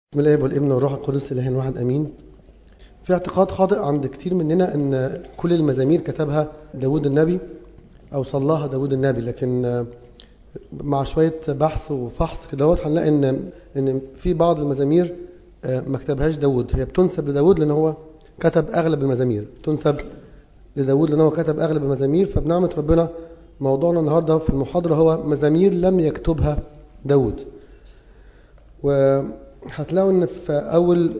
بسم الله والابن والروح القدس اله واحد امين في اعتقاد خاطئ عند كتير مننا ان كل المزامير كتبها داود النبي او صلاها داود النبي لكن مع شويه بحث وفحص كدهوت هنلاقي ان ان في بعض المزامير ما كتبهاش داود هي بتنسب لداود لان هو كتب اغلب المزامير تنسب لداود لان هو كتب اغلب المزامير فبنعمه ربنا موضوعنا النهارده في المحاضره هو مزامير لم يكتبها داود و هتلاقوا ان في اول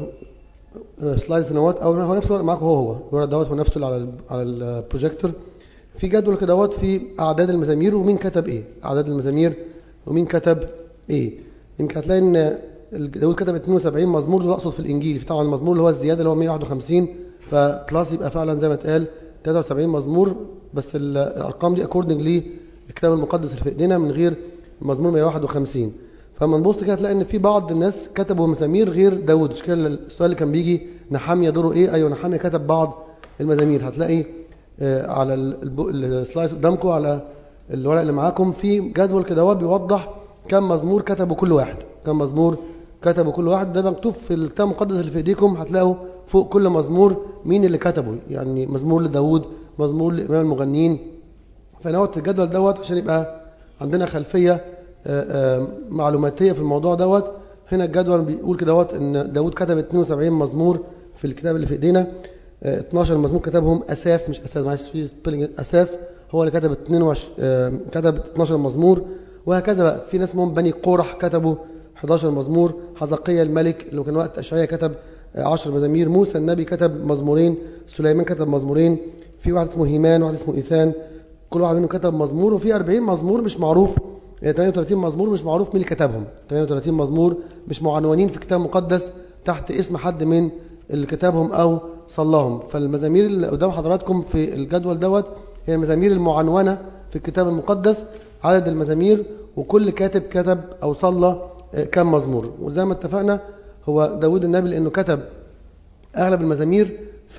سلايدز نوات او هو نفس الورق معاكم هو هو الورق دوت هو نفسه على على البروجيكتور في جدول كدهوت في اعداد المزامير ومين كتب ايه اعداد المزامير ومين كتب ايه يمكن هتلاقي ان داود كتب 72 مزمور اللي اقصد في الانجيل طبعا المزمور اللي هو الزياده اللي هو 151 فبلس يبقى فعلا زي ما اتقال 73 مزمور بس الارقام دي اكوردنج للكتاب المقدس اللي في ايدينا من غير مزمور 151 فلما نبص كده هتلاقي ان في بعض الناس كتبوا مزامير غير داود مش كده السؤال اللي كان بيجي نحاميه دوره ايه ايوه نحاميه كتب بعض المزامير هتلاقي على السلايد قدامكم على الورق اللي معاكم في جدول كده بيوضح كم مزمور كتبوا كل واحد كم مزمور كتبوا كل واحد ده مكتوب في الكتاب المقدس اللي في ايديكم هتلاقوا فوق كل مزمور مين اللي كتبه يعني مزمور لداود مزمور لامام المغنيين فنوت الجدول دوت عشان يبقى عندنا خلفيه معلوماتيه في الموضوع دوت هنا الجدول بيقول كده دوت ان داود كتب 72 مزمور في الكتاب اللي في ايدينا 12 مزمور كتبهم اساف مش اساف معلش في سبيلنج اساف هو اللي كتب 22 كتب 12 مزمور وهكذا بقى في ناس اسمهم بني قورح كتبوا 11 مزمور حزقية الملك اللي كان وقت اشعياء كتب 10 مزامير موسى النبي كتب مزمورين سليمان كتب مزمورين في واحد اسمه هيمان وواحد اسمه ايثان كل واحد منهم كتب مزمور وفي 40 مزمور مش معروف 38 مزمور مش معروف مين اللي كتبهم 38 مزمور مش معنونين في الكتاب المقدس تحت اسم حد من اللي كتبهم او صلاهم فالمزامير اللي قدام حضراتكم في الجدول دوت هي المزامير المعنونه في الكتاب المقدس عدد المزامير وكل كاتب كتب او صلى كم مزمور وزي ما اتفقنا هو داود النبي لانه كتب اغلب المزامير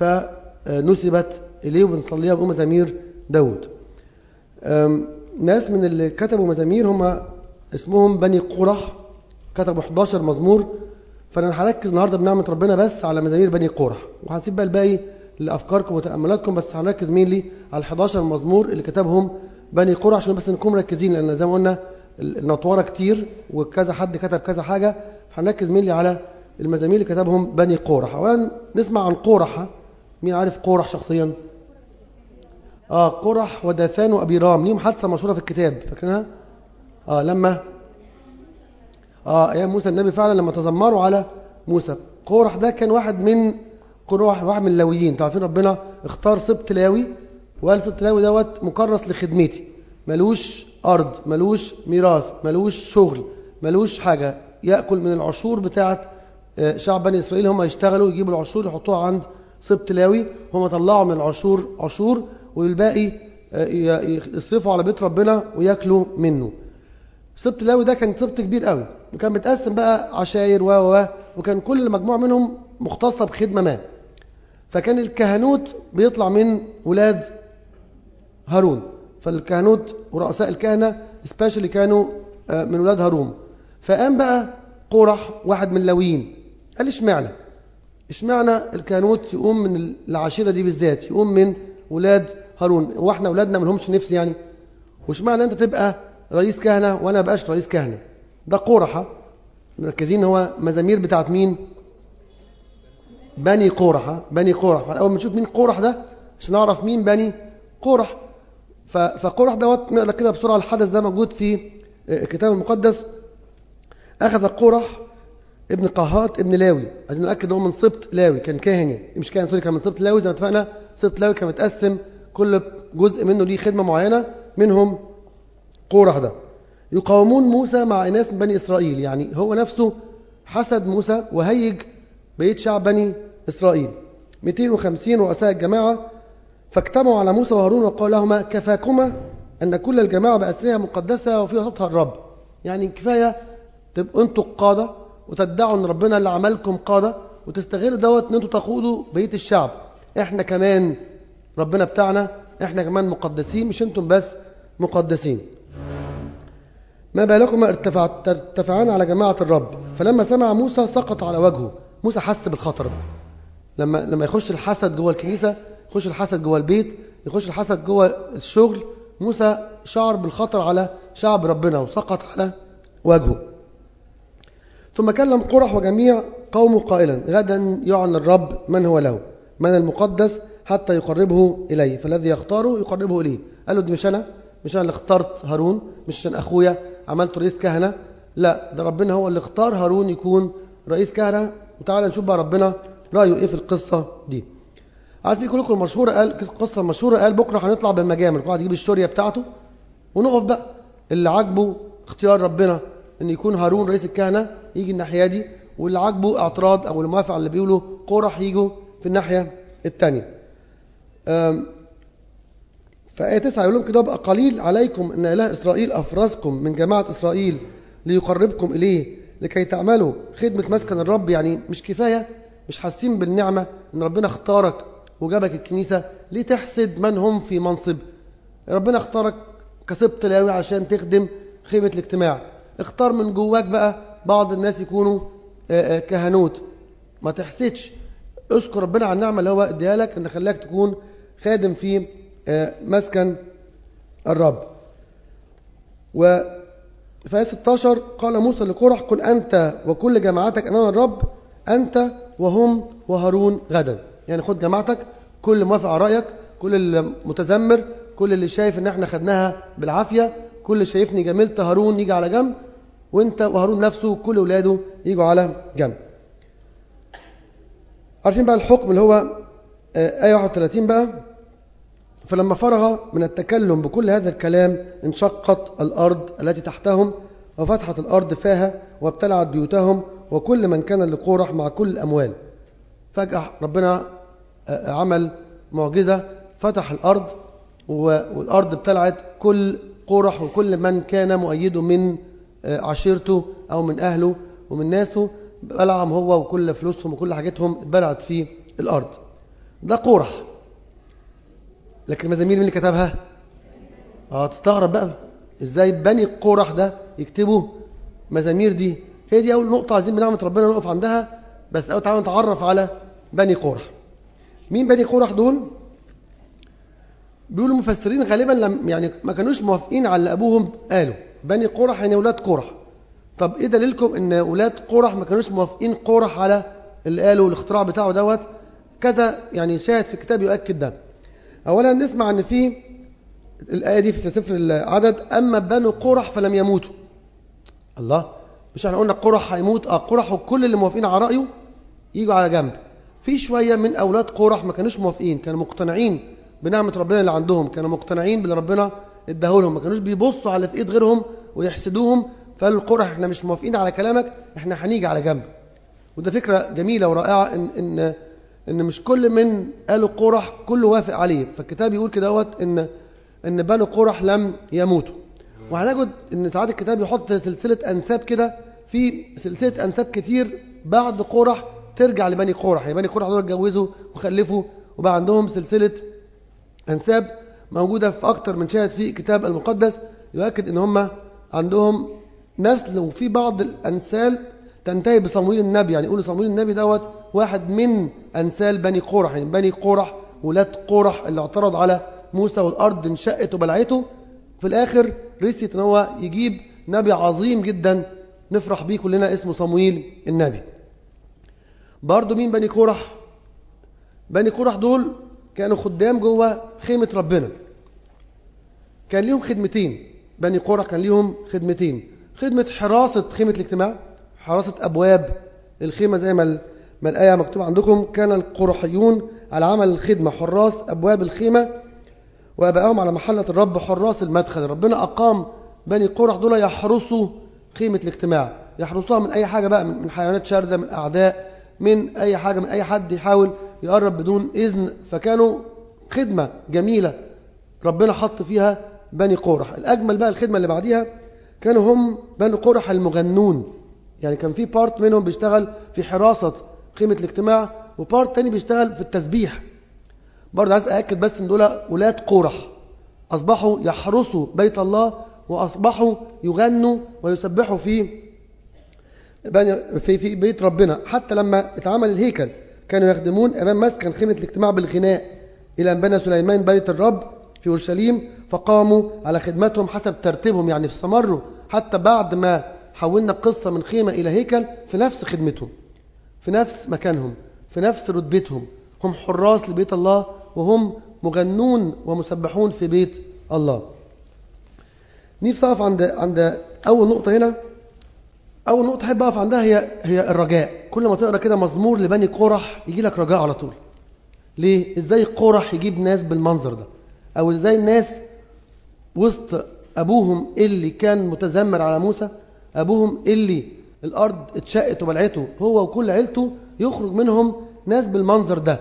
فنسبت اليه وبنصليها بمزامير داود ناس من اللي كتبوا مزامير هم اسمهم بني قرح كتبوا 11 مزمور فانا هركز النهارده بنعمه ربنا بس على مزامير بني قرح وهنسيب بقى الباقي لافكاركم وتاملاتكم بس هنركز مين لي على ال 11 مزمور اللي كتبهم بني قرح عشان بس نكون مركزين لان زي ما قلنا النطوره كتير وكذا حد كتب كذا حاجه هنركز مين لي على المزامير اللي كتبهم بني قرح اولا نسمع عن قرح مين عارف قرح شخصيا اه قرح وداثان وابيرام ليهم حادثه مشهوره في الكتاب فاكرينها اه لما اه ايام موسى النبي فعلا لما تذمروا على موسى قرح ده كان واحد من قرح واحد من اللاويين عارفين ربنا اختار سبط لاوي وقال سبط لاوي دوت مكرس لخدمتي ملوش ارض ملوش ميراث ملوش شغل ملوش حاجه ياكل من العشور بتاعه شعب بني اسرائيل هم يشتغلوا يجيبوا العشور يحطوها عند سبط لاوي هم طلعوا من العشور عشور والباقي يصرفوا على بيت ربنا وياكلوا منه سبط لاوي ده كان سبط كبير قوي وكان متقسم بقى عشاير و و وكان كل مجموعه منهم مختصه بخدمه ما فكان الكهنوت بيطلع من ولاد هارون فالكهنوت ورؤساء الكهنه سبيشالي كانوا من ولاد هارون فقام بقى قرح واحد من اللاويين قال اشمعنى اشمعنى الكهنوت يقوم من العشيره دي بالذات يقوم من ولاد هارون واحنا اولادنا ما لهمش نفس يعني واشمعنى انت تبقى رئيس كهنه وانا بقاش رئيس كهنه ده قرحه مركزين هو مزامير بتاعت مين بني قرحه بني قرح اول ما نشوف مين قرح ده عشان نعرف مين بني قرح فقرح دوت نقرا كده بسرعه الحدث ده موجود في الكتاب المقدس اخذ قرح ابن قهات ابن لاوي عشان ناكد ان هو من سبط لاوي كان كاهن مش كاهن سوري كان من سبط لاوي زي ما اتفقنا سبط لاوي كان متقسم كل جزء منه ليه خدمه معينه منهم قورح ده يقاومون موسى مع ناس من بني اسرائيل يعني هو نفسه حسد موسى وهيج بقيه شعب بني اسرائيل 250 رؤساء الجماعه فاجتمعوا على موسى وهارون وقال لهما كفاكما ان كل الجماعه باسرها مقدسه وفي وسطها الرب يعني كفايه تبقوا انتوا القاده وتدعوا ان ربنا اللي عملكم قاده وتستغلوا دوت ان انتوا تقودوا بقيه الشعب احنا كمان ربنا بتاعنا احنا كمان مقدسين مش انتم بس مقدسين ما بالكما ارتفع ترتفعان على جماعة الرب فلما سمع موسى سقط على وجهه موسى حس بالخطر بقى لما لما يخش الحسد جوه الكنيسة يخش الحسد جوه البيت يخش الحسد جوه الشغل موسى شعر بالخطر على شعب ربنا وسقط على وجهه ثم كلم قرح وجميع قومه قائلا غدا يعلن الرب من هو له من المقدس حتى يقربه إليه فالذي يختاره يقربه إليه قال له دي مش أنا مش أنا اللي اخترت هارون مش عشان أخويا عملته رئيس كهنة لا ده ربنا هو اللي اختار هارون يكون رئيس كهنة وتعالى نشوف بقى ربنا رأيه إيه في القصة دي عارفين كلكم المشهورة قال قصة مشهورة قال بكرة هنطلع بالمجامل كل واحد يجيب الشورية بتاعته ونقف بقى اللي عاجبه اختيار ربنا ان يكون هارون رئيس الكهنة يجي الناحية دي واللي عاجبه اعتراض او الموافق على اللي بيقولوا قرح يجوا في الناحية الثانية فآية 9 يقول لهم كده بقى قليل عليكم ان اله اسرائيل افرزكم من جماعة اسرائيل ليقربكم اليه لكي تعملوا خدمة مسكن الرب يعني مش كفاية مش حاسين بالنعمة ان ربنا اختارك وجابك الكنيسة ليه تحسد من هم في منصب ربنا اختارك كسبت لاوي عشان تخدم خيمة الاجتماع اختار من جواك بقى بعض الناس يكونوا كهنوت ما تحسدش اشكر ربنا على النعمة اللي هو اديها لك ان خلاك تكون خادم في مسكن الرب و في آية 16 قال موسى لقرح كن أنت وكل جماعتك أمام الرب أنت وهم وهارون غدا يعني خد جماعتك كل موافق على رأيك كل اللي متذمر كل اللي شايف ان احنا خدناها بالعافية كل اللي شايفني جملت هارون يجي على جنب وانت وهارون نفسه كل اولاده يجوا على جنب عارفين بقى الحكم اللي هو آية 31 بقى فلما فرغ من التكلم بكل هذا الكلام انشقت الأرض التي تحتهم وفتحت الأرض فاها وابتلعت بيوتهم وكل من كان لقورح مع كل الأموال فجأة ربنا عمل معجزة فتح الأرض والأرض ابتلعت كل قورح وكل من كان مؤيده من عشيرته أو من أهله ومن ناسه بلعهم هو وكل فلوسهم وكل حاجتهم اتبلعت في الأرض ده قورح لكن المزامير مين اللي كتبها اه تستغرب بقى ازاي بني قورح ده يكتبوا مزامير دي هي دي اول نقطه عايزين بنعمه ربنا نقف عندها بس اول تعالوا نتعرف على بني قورح مين بني قورح دول بيقولوا المفسرين غالبا لم يعني ما كانوش موافقين على اللي ابوهم قالوا بني قورح يعني اولاد قورح طب ايه دليلكم ان اولاد قورح ما كانوش موافقين قورح على اللي قالوا الاختراع بتاعه دوت كذا يعني شاهد في الكتاب يؤكد ده اولا نسمع ان في الايه دي في سفر العدد اما بنو قرح فلم يموتوا الله مش احنا قلنا قرح هيموت اه قرح وكل اللي موافقين على رايه يجوا على جنب في شويه من اولاد قرح ما كانوش موافقين كانوا مقتنعين بنعمه ربنا اللي عندهم كانوا مقتنعين باللي ربنا اداه لهم ما كانوش بيبصوا على في ايد غيرهم ويحسدوهم فقالوا القرح احنا مش موافقين على كلامك احنا هنيجي على جنب وده فكره جميله ورائعه ان ان ان مش كل من قالوا قرح كله وافق عليه فالكتاب يقول كده دوت ان ان بنو قرح لم يموتوا وهنجد ان ساعات الكتاب يحط سلسله انساب كده في سلسله انساب كتير بعد قرح ترجع لبني قرح يعني بني قرح دول اتجوزوا وخلفوا وبقى عندهم سلسله انساب موجوده في اكتر من شاهد في الكتاب المقدس يؤكد ان هم عندهم نسل وفي بعض الانسال تنتهي بصمويل النبي يعني يقولوا صمويل النبي دوت واحد من أنسال بني قورح يعني بني قورح ولاد قورح اللي اعترض على موسى والأرض انشقت وبلعته في الآخر رسيت ان هو يجيب نبي عظيم جدا نفرح بيه كلنا اسمه صمويل النبي برضو مين بني قورح بني قورح دول كانوا خدام جوه خيمة ربنا كان ليهم خدمتين بني قورح كان ليهم خدمتين خدمة حراسة خيمة الاجتماع حراسة أبواب الخيمة زي ما ما الآية مكتوب عندكم كان القرحيون على عمل الخدمة حراس أبواب الخيمة وأبائهم على محلة الرب حراس المدخل ربنا أقام بني قرح دول يحرسوا خيمة الاجتماع يحرسوها من أي حاجة بقى من حيوانات شاردة من أعداء من أي حاجة من أي حد يحاول يقرب بدون إذن فكانوا خدمة جميلة ربنا حط فيها بني قرح الأجمل بقى الخدمة اللي بعديها كانوا هم بني قرح المغنون يعني كان في بارت منهم بيشتغل في حراسة خيمة الاجتماع وبارت تاني بيشتغل في التسبيح برضه عايز أأكد بس إن دول ولاد قورح أصبحوا يحرسوا بيت الله وأصبحوا يغنوا ويسبحوا في في في بيت ربنا حتى لما اتعمل الهيكل كانوا يخدمون أمام مسكن خيمة الاجتماع بالغناء إلى أن بنى سليمان بيت الرب في أورشليم فقاموا على خدمتهم حسب ترتيبهم يعني استمروا حتى بعد ما حولنا القصة من خيمة إلى هيكل في نفس خدمتهم في نفس مكانهم في نفس رتبتهم هم حراس لبيت الله وهم مغنون ومسبحون في بيت الله نفسي أقف عند عند أول نقطة هنا أول نقطة أحب أقف عندها هي هي الرجاء كل ما تقرأ كده مزمور لبني قرح يجي لك رجاء على طول ليه؟ إزاي قرح يجيب ناس بالمنظر ده أو إزاي الناس وسط أبوهم اللي كان متذمر على موسى أبوهم اللي الأرض اتشقت وبلعته هو وكل عيلته يخرج منهم ناس بالمنظر ده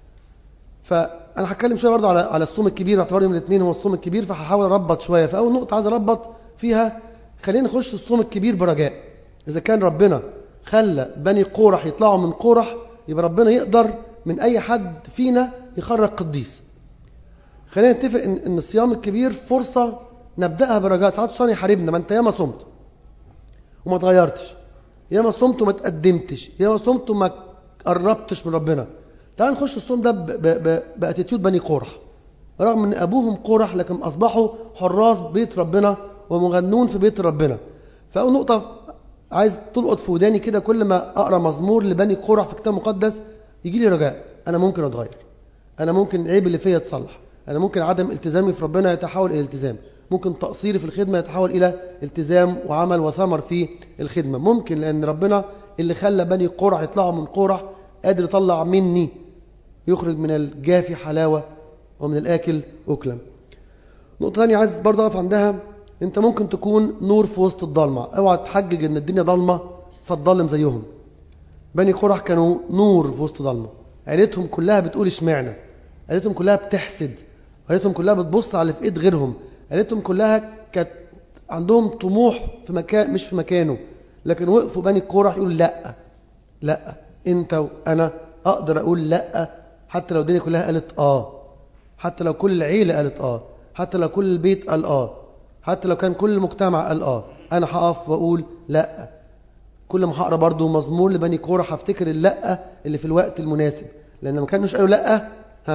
فأنا هتكلم شوية برضه على على الصوم الكبير باعتباري من الاثنين هو الصوم الكبير فهحاول أربط شوية فأول نقطة عايز أربط فيها خلينا نخش الصوم الكبير برجاء إذا كان ربنا خلى بني قورح يطلعوا من قورح يبقى ربنا يقدر من أي حد فينا يخرج قديس خلينا نتفق إن, إن الصيام الكبير فرصة نبدأها برجاء ساعات الشيطان يحاربنا ما أنت ياما صمت وما اتغيرتش ياما صمت وما تقدمتش ياما صمت وما قربتش من ربنا تعال نخش الصوم ده باتيتيود بني قرح رغم ان ابوهم قرح لكن اصبحوا حراس بيت ربنا ومغنون في بيت ربنا فاول نقطه عايز تلقط في وداني كده كل ما اقرا مزمور لبني قرح في كتاب مقدس يجي لي رجاء انا ممكن اتغير انا ممكن العيب اللي فيا يتصلح انا ممكن عدم التزامي في ربنا يتحول الى التزام ممكن تقصيري في الخدمة يتحول إلى التزام وعمل وثمر في الخدمة ممكن لأن ربنا اللي خلى بني قرح يطلعوا من قرح قادر يطلع مني يخرج من الجافي حلاوة ومن الآكل أكلا نقطة ثانية عايز برضه أقف عندها أنت ممكن تكون نور في وسط الضلمة اوعى تحجج أن الدنيا ضلمة فتضلم زيهم بني قرح كانوا نور في وسط ضلمة عيلتهم كلها بتقول اشمعنى عيلتهم كلها بتحسد عيلتهم كلها بتبص على في ايد غيرهم عيلتهم كلها كانت عندهم طموح في مكان مش في مكانه لكن وقفوا بني قرح يقول لا لا انت وانا اقدر اقول لا حتى لو الدنيا كلها قالت اه حتى لو كل العيله قالت اه حتى لو كل البيت قال اه حتى لو كان كل المجتمع قال اه انا هقف واقول لا كل ما هقرا برضه مزمور لبني قرح هفتكر اللا اللي في الوقت المناسب لان ما كانوش قالوا لا ها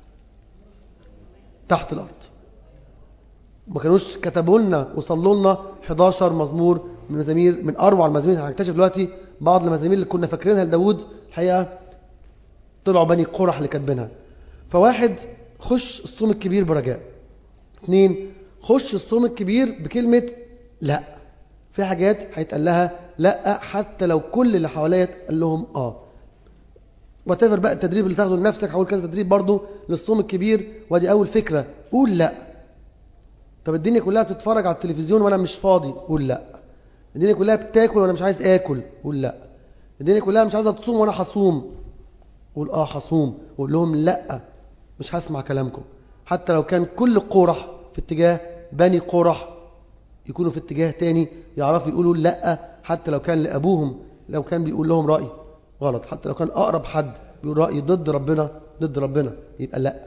تحت الارض ما كانوش كتبوا لنا وصلوا لنا 11 مزمور من مزامير من اروع المزامير هنكتشف دلوقتي بعض المزامير اللي كنا فاكرينها لداوود الحقيقه طلعوا بني قرح اللي كاتبينها فواحد خش الصوم الكبير برجاء اثنين خش الصوم الكبير بكلمه لا في حاجات هيتقال لها لا حتى لو كل اللي حواليا قال لهم اه وتفر بقى التدريب اللي تاخده لنفسك هقول كذا تدريب برضه للصوم الكبير ودي اول فكره قول لا طب الدنيا كلها بتتفرج على التلفزيون وانا مش فاضي قول لا الدنيا كلها بتاكل وانا مش عايز اكل قول لا الدنيا كلها مش عايزه تصوم وانا هصوم قول اه هصوم قول لهم لا مش هسمع كلامكم حتى لو كان كل قرح في اتجاه بني قرح يكونوا في اتجاه تاني يعرفوا يقولوا لا حتى لو كان لابوهم لو كان بيقول لهم راي غلط حتى لو كان اقرب حد بيقول راي ضد ربنا ضد ربنا يبقى لا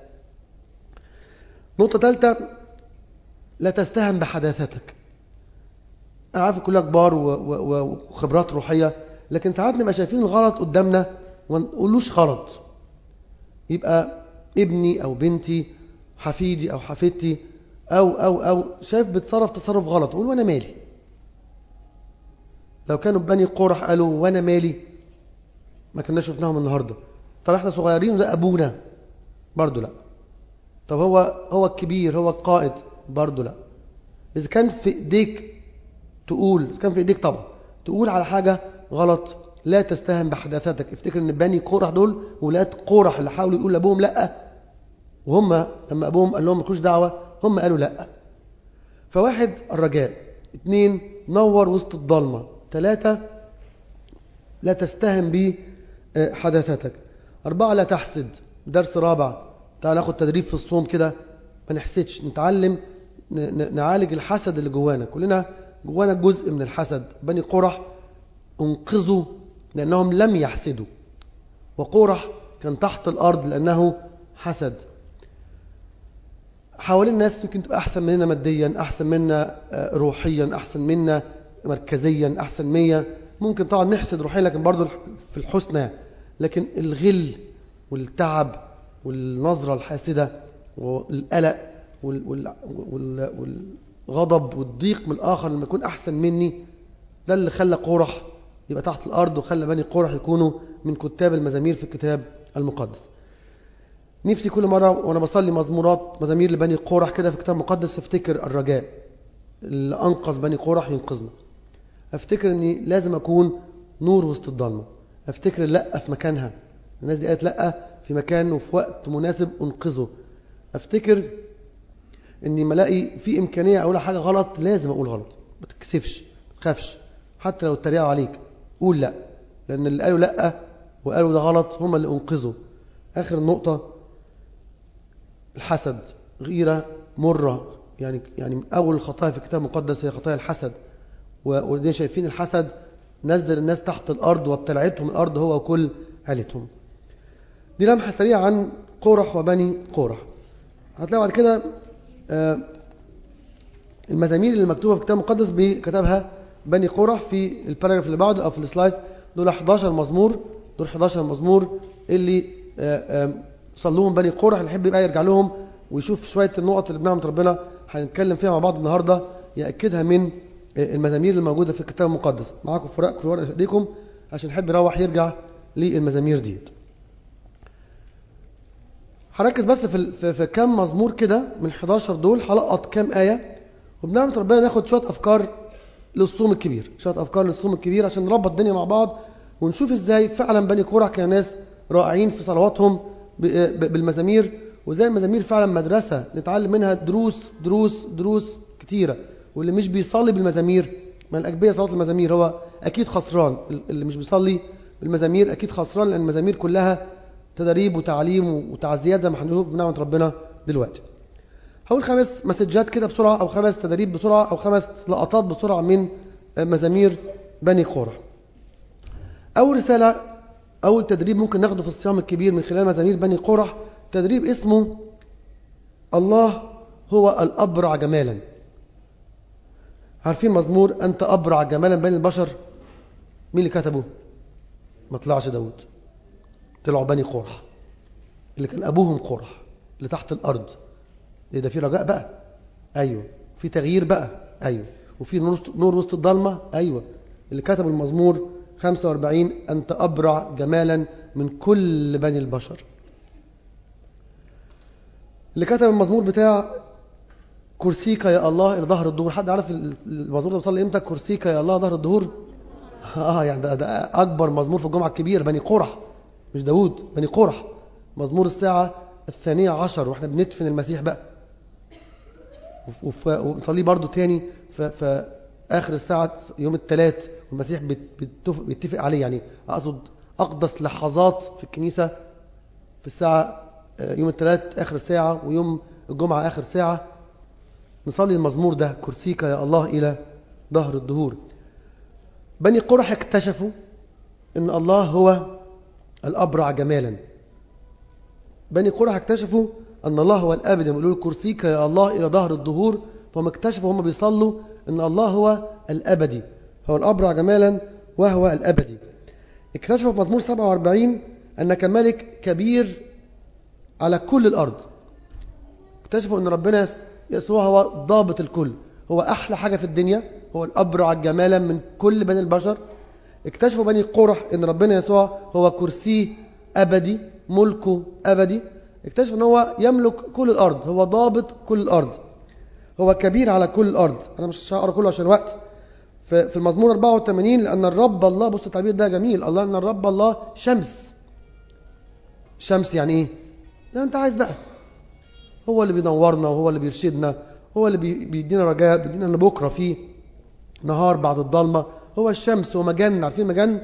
نقطه ثالثه لا تستهن بحداثتك أنا عارف كلها كبار وخبرات روحية لكن ساعات نبقى شايفين الغلط قدامنا وما نقولوش غلط يبقى ابني أو بنتي حفيدي أو حفيدتي أو أو أو شايف بتصرف تصرف غلط قول وأنا مالي لو كانوا بني قرح قالوا وأنا مالي ما كنا شفناهم النهاردة طب احنا صغيرين وده أبونا برضو لا طب هو هو الكبير هو القائد برضه لا إذا كان في إيديك تقول إذا كان في إيديك طبعا تقول على حاجة غلط لا تستهن بحداثتك افتكر ان بني قرح دول ولاد قرح اللي حاولوا يقول لابوهم لا وهم لما ابوهم قال لهم مالكوش دعوه هم قالوا لا فواحد الرجاء اثنين نور وسط الضلمه ثلاثه لا تستهن بحداثتك اربعه لا تحسد درس رابع تعال ناخد تدريب في الصوم كده ما نحسدش نتعلم نعالج الحسد اللي جوانا كلنا جوانا جزء من الحسد بني قرح انقذوا لأنهم لم يحسدوا وقرح كان تحت الأرض لأنه حسد حوالين الناس يمكن تبقى أحسن مننا ماديا أحسن منا آه، روحيا أحسن منا مركزيا أحسن مية ممكن طبعا نحسد روحيا لكن برضو في الحسنى لكن الغل والتعب والنظرة الحاسدة والقلق وال- وال- وال- والغضب والضيق من الآخر لما يكون أحسن مني ده اللي خلى قورح يبقى تحت الأرض وخلى بني قورح يكونوا من كتاب المزامير في الكتاب المقدس نفسي كل مرة وأنا بصلي مزمورات مزامير لبني قورح كده في الكتاب المقدس افتكر الرجاء اللي أنقذ بني قورح ينقذنا افتكر اني لازم اكون نور وسط الضلمه افتكر لا في مكانها الناس دي قالت لا في مكان وفي وقت مناسب انقذه افتكر اني ما الاقي في امكانيه اقول حاجه غلط لازم اقول غلط ما تتكسفش ما تخافش حتى لو اتريقوا عليك قول لا لان اللي قالوا لا وقالوا ده غلط هم اللي انقذوا اخر النقطه الحسد غيره مره يعني يعني من اول الخطايا في الكتاب المقدس هي خطايا الحسد و- ودي شايفين الحسد نزل الناس تحت الأرض وابتلعتهم الأرض هو وكل عيلتهم دي لمحة سريعة عن قورح وبني قورح هتلاقوا بعد كده آه، المزامير اللي مكتوبة في الكتاب المقدس بكتبها بني قورح في الباراجراف اللي بعده أو في السلايس دول 11 مزمور دول 11 مزمور اللي آه، آه، صلوهم بني قورح اللي يحب يبقى يرجع لهم ويشوف شوية النقط اللي بنعمة ربنا هنتكلم فيها مع بعض النهاردة يأكدها من المزامير الموجودة في الكتاب المقدس معاكم فراق كل ورقة في ايديكم عشان يحب يروح يرجع للمزامير دي هركز بس في ال- في, في كام مزمور كده من 11 دول هلقط كام آية وبنعمة ربنا ناخد شوية أفكار للصوم الكبير شوية أفكار للصوم الكبير عشان نربط الدنيا مع بعض ونشوف إزاي فعلا بني كورح كانوا ناس رائعين في صلواتهم ب- ب- بالمزامير وزي المزامير فعلا مدرسة نتعلم منها دروس دروس دروس كتيرة واللي مش بيصلي بالمزامير ما الأجبية صلاة المزامير هو أكيد خسران اللي مش بيصلي بالمزامير أكيد خسران لأن المزامير كلها تدريب وتعليم وتعزيات زي ما هنشوف بنعمة ربنا دلوقتي هقول خمس مسجات كده بسرعة أو خمس تدريب بسرعة أو خمس لقطات بسرعة من مزامير بني قورح أول رسالة أول تدريب ممكن ناخده في الصيام الكبير من خلال مزامير بني قورح تدريب اسمه الله هو الأبرع جمالا عارفين مزمور أنت أبرع جمالا بين البشر مين اللي كتبه ما طلعش داود طلعوا بني قورح اللي كان أبوهم قورح اللي تحت الأرض إيه ده في رجاء بقى أيوه في تغيير بقى أيوه وفي نور وسط- نور وسط الضلمة أيوه اللي كتب المزمور 45 أنت أبرع جمالا من كل بني البشر اللي كتب المزمور بتاع كرسيك يا الله إلى ظهر الظهور حد عارف المزمور ده بيصلي إمتى كرسيك يا الله ظهر الظهور آه يعني ده, ده أكبر مزمور في الجمعة الكبير بني قرح مش داوود بني قرح مزمور الساعة الثانية عشر وإحنا بندفن المسيح بقى وف- وف- ونصليه برضو تاني ف- في آخر الساعة يوم الثلاث والمسيح بيت- بيتفق, بيتفق عليه يعني أقصد أقدس لحظات في الكنيسة في الساعة آه، يوم الثلاث آخر ساعة ويوم الجمعة آخر ساعة نصلي المزمور ده كرسيك يا الله إلى ظهر الدهور بني قرح اكتشفوا ان الله هو الأبرع جمالا بني قرح اكتشفوا أن الله هو الأبد لما يقولوا كرسيك يا الله إلى ظهر الدهور فهم اكتشفوا هم بيصلوا أن الله هو الأبدي هو الأبرع جمالا وهو الأبدي اكتشفوا في مزمور 47 أنك ملك كبير على كل الأرض اكتشفوا أن ربنا يسوع هو ضابط الكل هو أحلى حاجة في الدنيا هو الأبرع جمالا من كل بني البشر اكتشفوا بني قرح أن ربنا يسوع هو كرسيه أبدي ملكه أبدي اكتشفوا أن هو يملك كل الأرض هو ضابط كل الأرض هو كبير على كل الأرض أنا مش هقرأ كله عشان وقت في المزمور 84 لأن الرب الله بص التعبير ده جميل الله أن الرب الله شمس شمس يعني إيه؟ زي ما أنت عايز بقى هو اللي بينورنا وهو اللي بيرشدنا هو اللي بي- بيدينا رجاء بيدينا ان بكره فيه نهار بعد الضلمه هو الشمس ومجن عارفين مجن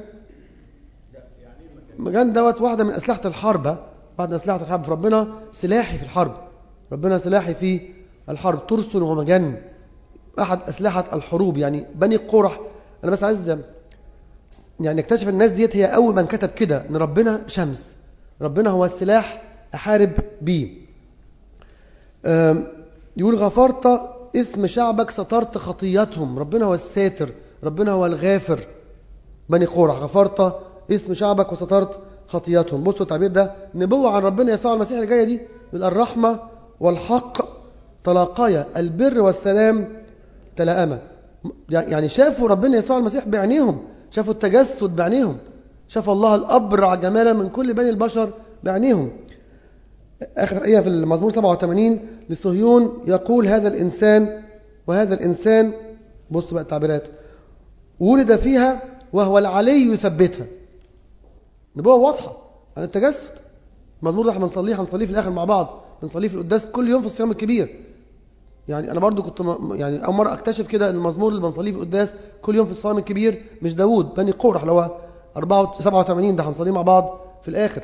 مجن دوت واحده من اسلحه الحرب بعد اسلحه الحرب ربنا سلاحي في الحرب ربنا سلاحي في الحرب ترسل ومجن احد اسلحه الحروب يعني بني قرح انا بس عايز يعني اكتشف الناس ديت هي اول من كتب كده ان ربنا شمس ربنا هو السلاح احارب بيه أم، يقول غفرت إثم شعبك سترت خطياتهم ربنا هو الساتر ربنا هو الغافر بني قورح غفرت إثم شعبك وسترت خطياتهم بصوا التعبير ده نبوة عن ربنا يسوع المسيح اللي جاية دي الرحمة والحق تلاقيا البر والسلام تلاءما يعني شافوا ربنا يسوع المسيح بعينيهم شافوا التجسد بعينيهم شافوا الله الأبرع جمالا من كل بني البشر بعينيهم آخر آية في المزمور 87 لصهيون يقول هذا الإنسان وهذا الإنسان بص بقى التعبيرات ولد فيها وهو العلي يثبتها نبوة واضحة عن التجسد المزمور ده احنا بنصليه هنصليه في الآخر مع بعض بنصليه في القداس كل يوم في الصيام الكبير يعني أنا برضو كنت م... يعني أول مرة أكتشف كده المزمور اللي بنصليه في القداس كل يوم في الصيام الكبير مش داوود بني قورح اللي هو 87 ده هنصليه مع بعض في الآخر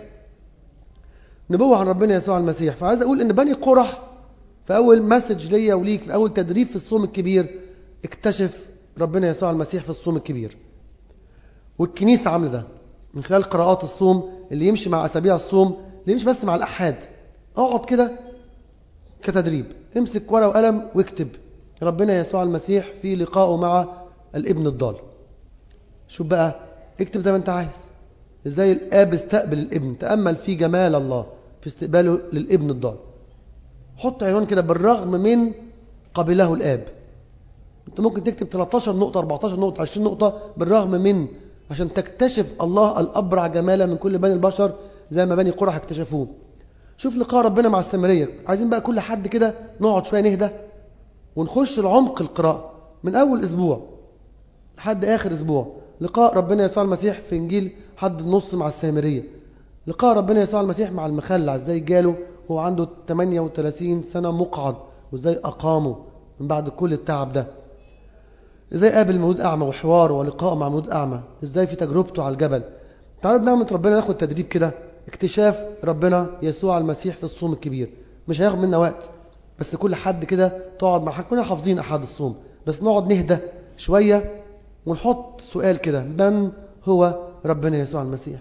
نبوة عن ربنا يسوع المسيح فعايز أقول إن بني قرح في أول مسج ليا وليك في أول تدريب في الصوم الكبير اكتشف ربنا يسوع المسيح في الصوم الكبير والكنيسة عامله ده من خلال قراءات الصوم اللي يمشي مع أسابيع الصوم اللي يمشي بس مع الأحاد اقعد كده كتدريب امسك ورقة وقلم واكتب ربنا يسوع المسيح في لقائه مع الابن الضال شوف بقى اكتب زي ما انت عايز ازاي الاب استقبل الابن تأمل في جمال الله في استقباله للابن الضال حط عنوان كده بالرغم من قبله الاب انت ممكن تكتب 13 نقطة 14 نقطة 20 نقطة بالرغم من عشان تكتشف الله الأبرع جمالا من كل بني البشر زي ما بني قرح اكتشفوه شوف لقاء ربنا مع السامرية عايزين بقى كل حد كده نقعد شوية نهدى ونخش العمق القراءة من أول أسبوع لحد آخر أسبوع لقاء ربنا يسوع المسيح في إنجيل حد النص مع السامرية لقاء ربنا يسوع المسيح مع المخلع ازاي جاله هو عنده 38 سنة مقعد وازاي أقامه من بعد كل التعب ده ازاي قابل مولود أعمى وحواره ولقاءه مع مولود أعمى ازاي في تجربته على الجبل تعالوا بنعمة ربنا ناخد تدريب كده اكتشاف ربنا يسوع المسيح في الصوم الكبير مش هياخد منا وقت بس كل حد كده تقعد مع حد كلنا حافظين أحد الصوم بس نقعد نهدى شوية ونحط سؤال كده من هو ربنا يسوع المسيح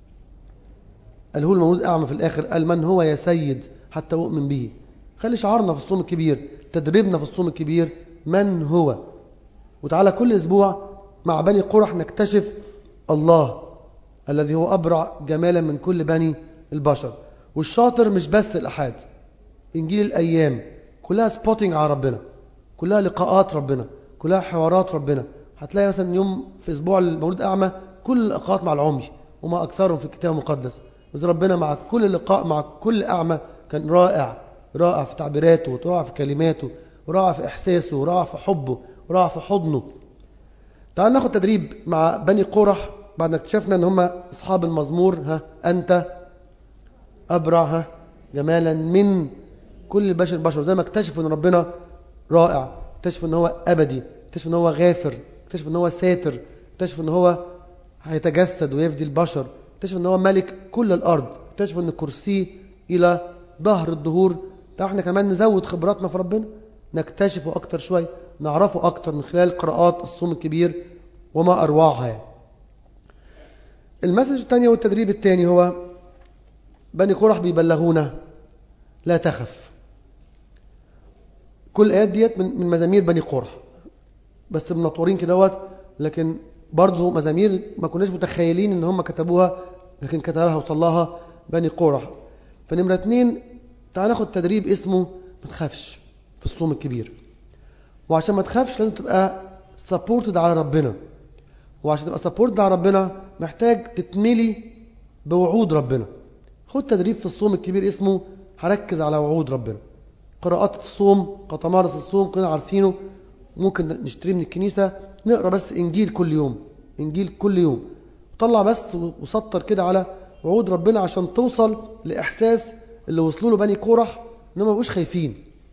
قال هو المولود أعمى في الآخر قال من هو يا سيد حتى أؤمن به خلي شعارنا في الصوم الكبير تدريبنا في الصوم الكبير من هو وتعالى كل أسبوع مع بني قرح نكتشف الله الذي هو أبرع جمالا من كل بني البشر والشاطر مش بس الأحاد إنجيل الأيام كلها سبوتنج على ربنا كلها لقاءات ربنا كلها حوارات ربنا هتلاقي مثلا يوم في أسبوع المولود أعمى كل اللقاءات مع العمي وما أكثرهم في الكتاب المقدس وإذا ربنا مع كل لقاء مع كل أعمى كان رائع رائع في تعبيراته رائع في كلماته ورائع في إحساسه ورائع في حبه ورائع في حضنه تعال ناخد تدريب مع بني قرح بعد ما اكتشفنا ان هم اصحاب المزمور ها انت ابرع ها جمالا من كل البشر البشر زي ما اكتشفوا ان ربنا رائع اكتشفوا ان هو ابدي اكتشفوا ان هو غافر اكتشفوا ان هو ساتر اكتشفوا ان هو هيتجسد ويفدي البشر اكتشفوا ان هو ملك كل الارض اكتشفوا ان كرسيه الى ظهر الدهور تعالوا احنا كمان نزود خبراتنا في ربنا نكتشفه اكتر شويه نعرفه اكتر من خلال قراءات الصوم الكبير وما اروعها يعني. المسج الثانية والتدريب الثاني هو بني قرح بيبلغونا لا تخف كل الآيات ديت من مزامير بني قرح بس منطورين كدهوت لكن برضه مزامير ما كناش متخيلين ان هم كتبوها لكن كتبها وصلها بني قرح فنمرة اتنين تعال ناخد تدريب اسمه ما تخافش في الصوم الكبير وعشان ما تخافش لازم تبقى سبورتد على ربنا وعشان تبقى سبورتد على ربنا محتاج تتملي بوعود ربنا خد تدريب في الصوم الكبير اسمه هركز على وعود ربنا قراءات الصوم قطمارس الصوم كلنا عارفينه ممكن نشتريه من الكنيسة نقرأ بس إنجيل كل يوم إنجيل كل يوم طلع بس وسطر كده على وعود ربنا عشان توصل لإحساس اللي وصلوا له بني كورح إنهم ما بقوش خايفين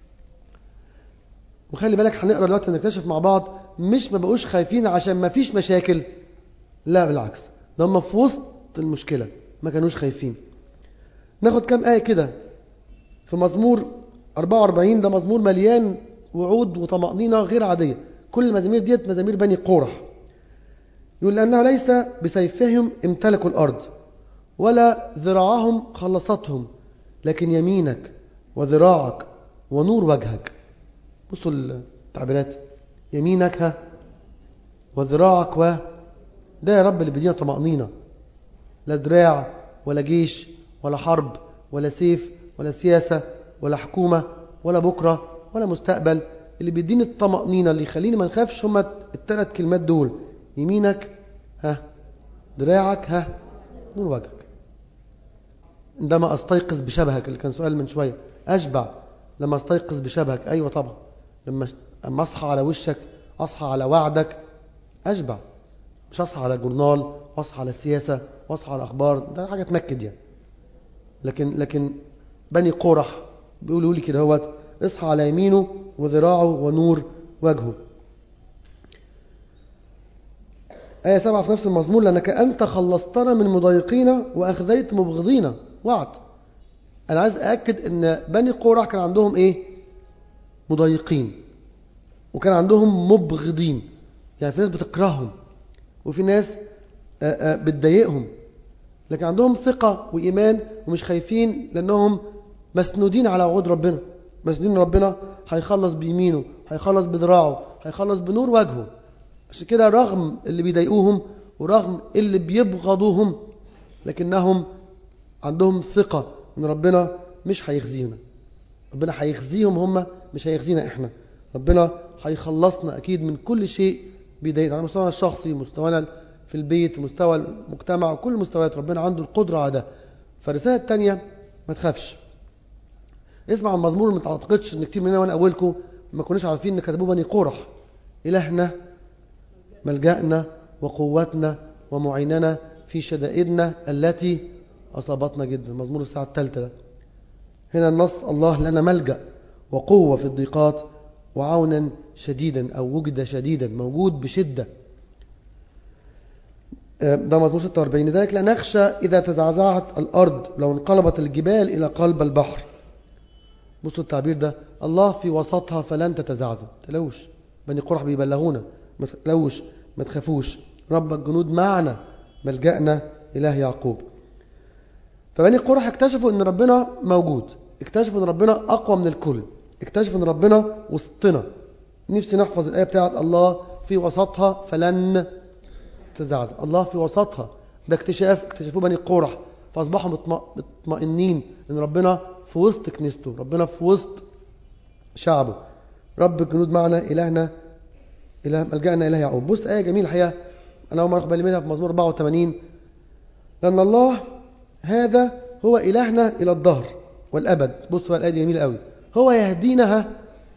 وخلي بالك هنقرا دلوقتي ونكتشف مع بعض مش ما بقوش خايفين عشان ما فيش مشاكل لا بالعكس ده هم في وسط المشكلة ما كانوش خايفين ناخد كام آية كده في مزمور 44 ده مزمور مليان وعود وطمأنينة غير عادية كل المزامير ديت مزامير بني قورح يقول لأنه ليس بسيفهم امتلكوا الأرض ولا ذراعهم خلصتهم لكن يمينك وذراعك ونور وجهك بصوا التعبيرات يمينك ها وذراعك و ده يا رب اللي بيدينا طمأنينة لا دراع ولا جيش ولا حرب ولا سيف ولا سياسة ولا حكومة ولا بكرة ولا مستقبل اللي بيديني الطمأنينة اللي يخليني ما نخافش هما الثلاث كلمات دول يمينك ها دراعك ها نور وجهك عندما استيقظ بشبهك اللي كان سؤال من شوية أشبع لما استيقظ بشبهك أيوة طبعا لما أما أصحى على وشك أصحى على وعدك أشبع مش أصحى على جورنال وأصحى على السياسة وأصحى على أخبار ده حاجة تنكد يعني لكن لكن بني قرح بيقولوا لي كده هوت اصحى على يمينه وذراعه ونور وجهه آية سبعة في نفس المزمور لأنك أنت خلصتنا من مضايقينا وأخذيت مبغضينا وعد أنا عايز أأكد أن بني قرح كان عندهم إيه مضايقين وكان عندهم مبغضين يعني في ناس بتكرههم وفي ناس بتضايقهم لكن عندهم ثقة وإيمان ومش خايفين لأنهم مسنودين على وعود ربنا مسنودين ربنا هيخلص بيمينه هيخلص بذراعه هيخلص بنور وجهه عشان كده رغم اللي بيضايقوهم ورغم اللي بيبغضوهم لكنهم عندهم ثقة ان ربنا مش هيخزينا ربنا هيخزيهم هم مش هيخزينا احنا ربنا هيخلصنا اكيد من كل شيء بيضايقنا على مستوانا الشخصي مستوانا في البيت مستوى المجتمع وكل المستويات ربنا عنده القدرة على ده فالرسالة الثانية ما تخافش اسمع المزمور ما تعتقدش ان كتير مننا وانا اولكم ما كناش عارفين ان كتبوه بني قرح الهنا ملجأنا وقوتنا ومعيننا في شدائدنا التي أصابتنا جدا مزمور الساعة الثالثة ده هنا النص الله لنا ملجأ وقوة في الضيقات وعونا شديدا أو وجد شديدا موجود بشدة ده مزمور 46 لذلك لا نخشى إذا تزعزعت الأرض لو انقلبت الجبال إلى قلب البحر بصوا التعبير ده الله في وسطها فلن تتزعزع تلوش بني قرح بيبلغونا ما تقلقوش ما تخافوش رب الجنود معنا ملجأنا إله يعقوب فبني قرح اكتشفوا ان ربنا موجود اكتشفوا ان ربنا أقوى من الكل اكتشفوا ان ربنا وسطنا نفسي نحفظ الآية بتاعت الله في وسطها فلن تزعزع الله في وسطها ده اكتشاف اكتشفوه بني قرح فأصبحوا مطمئنين ان ربنا في وسط كنيسته ربنا في وسط شعبه رب الجنود معنا إلهنا إله ملجأنا إله يعقوب بص آية جميلة الحقيقة أنا أول مرة أخد بالي منها في مزمور 84 لأن الله هذا هو إلهنا إلى الظهر والأبد بص بقى الآية دي جميلة قوي هو يهدينها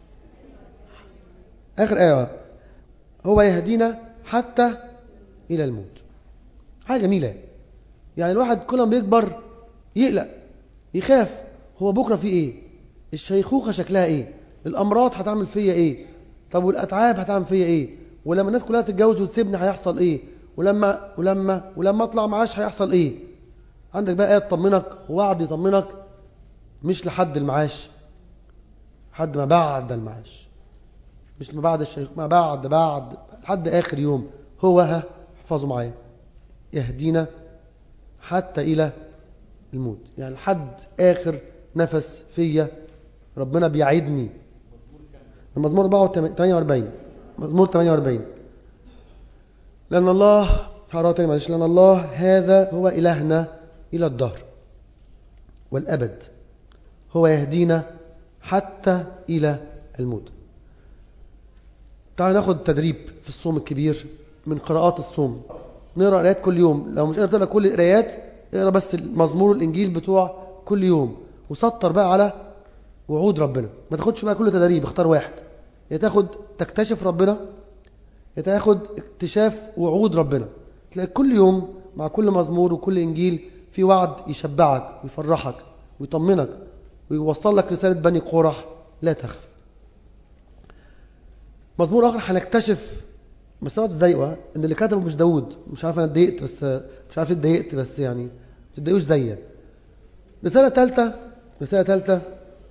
آخر آية هو يهدينا حتى إلى الموت حاجة جميلة يعني الواحد كل ما بيكبر يقلق يخاف هو بكرة في إيه الشيخوخة شكلها إيه الأمراض هتعمل فيا إيه طب والأتعاب هتعمل فيا إيه ولما الناس كلها تتجوز وتسيبني هيحصل إيه ولما ولما ولما أطلع معاش هيحصل إيه عندك بقى آية تطمنك ووعد يطمنك مش لحد المعاش حد ما بعد المعاش مش ما بعد الشيخ ما بعد بعد لحد آخر يوم هو ها احفظوا معايا يهدينا حتى إلى الموت يعني لحد آخر نفس فيا ربنا بيعيدني المزمور 48 مزمور 48 لأن الله هقرأ تاني معلش لأن الله هذا هو إلهنا إلى الدهر والأبد هو يهدينا حتى إلى الموت تعال ناخد تدريب في الصوم الكبير من قراءات الصوم نقرأ قرايات كل يوم لو مش قادر تقرأ كل القرايات اقرأ بس المزمور الإنجيل بتوع كل يوم وسطر بقى على وعود ربنا ما تاخدش بقى كل تدريب اختار واحد يا تاخد تكتشف ربنا يا تاخد اكتشاف وعود ربنا تلاقي كل يوم مع كل مزمور وكل إنجيل في وعد يشبعك ويفرحك ويطمنك ويوصل لك رسالة بني قرح لا تخف مزمور آخر هنكتشف بس ما تضايقوا ان اللي كتبه مش داوود مش عارف انا اتضايقت بس مش عارف اتضايقت بس يعني ما تتضايقوش زيي رسالة ثالثة رسالة ثالثة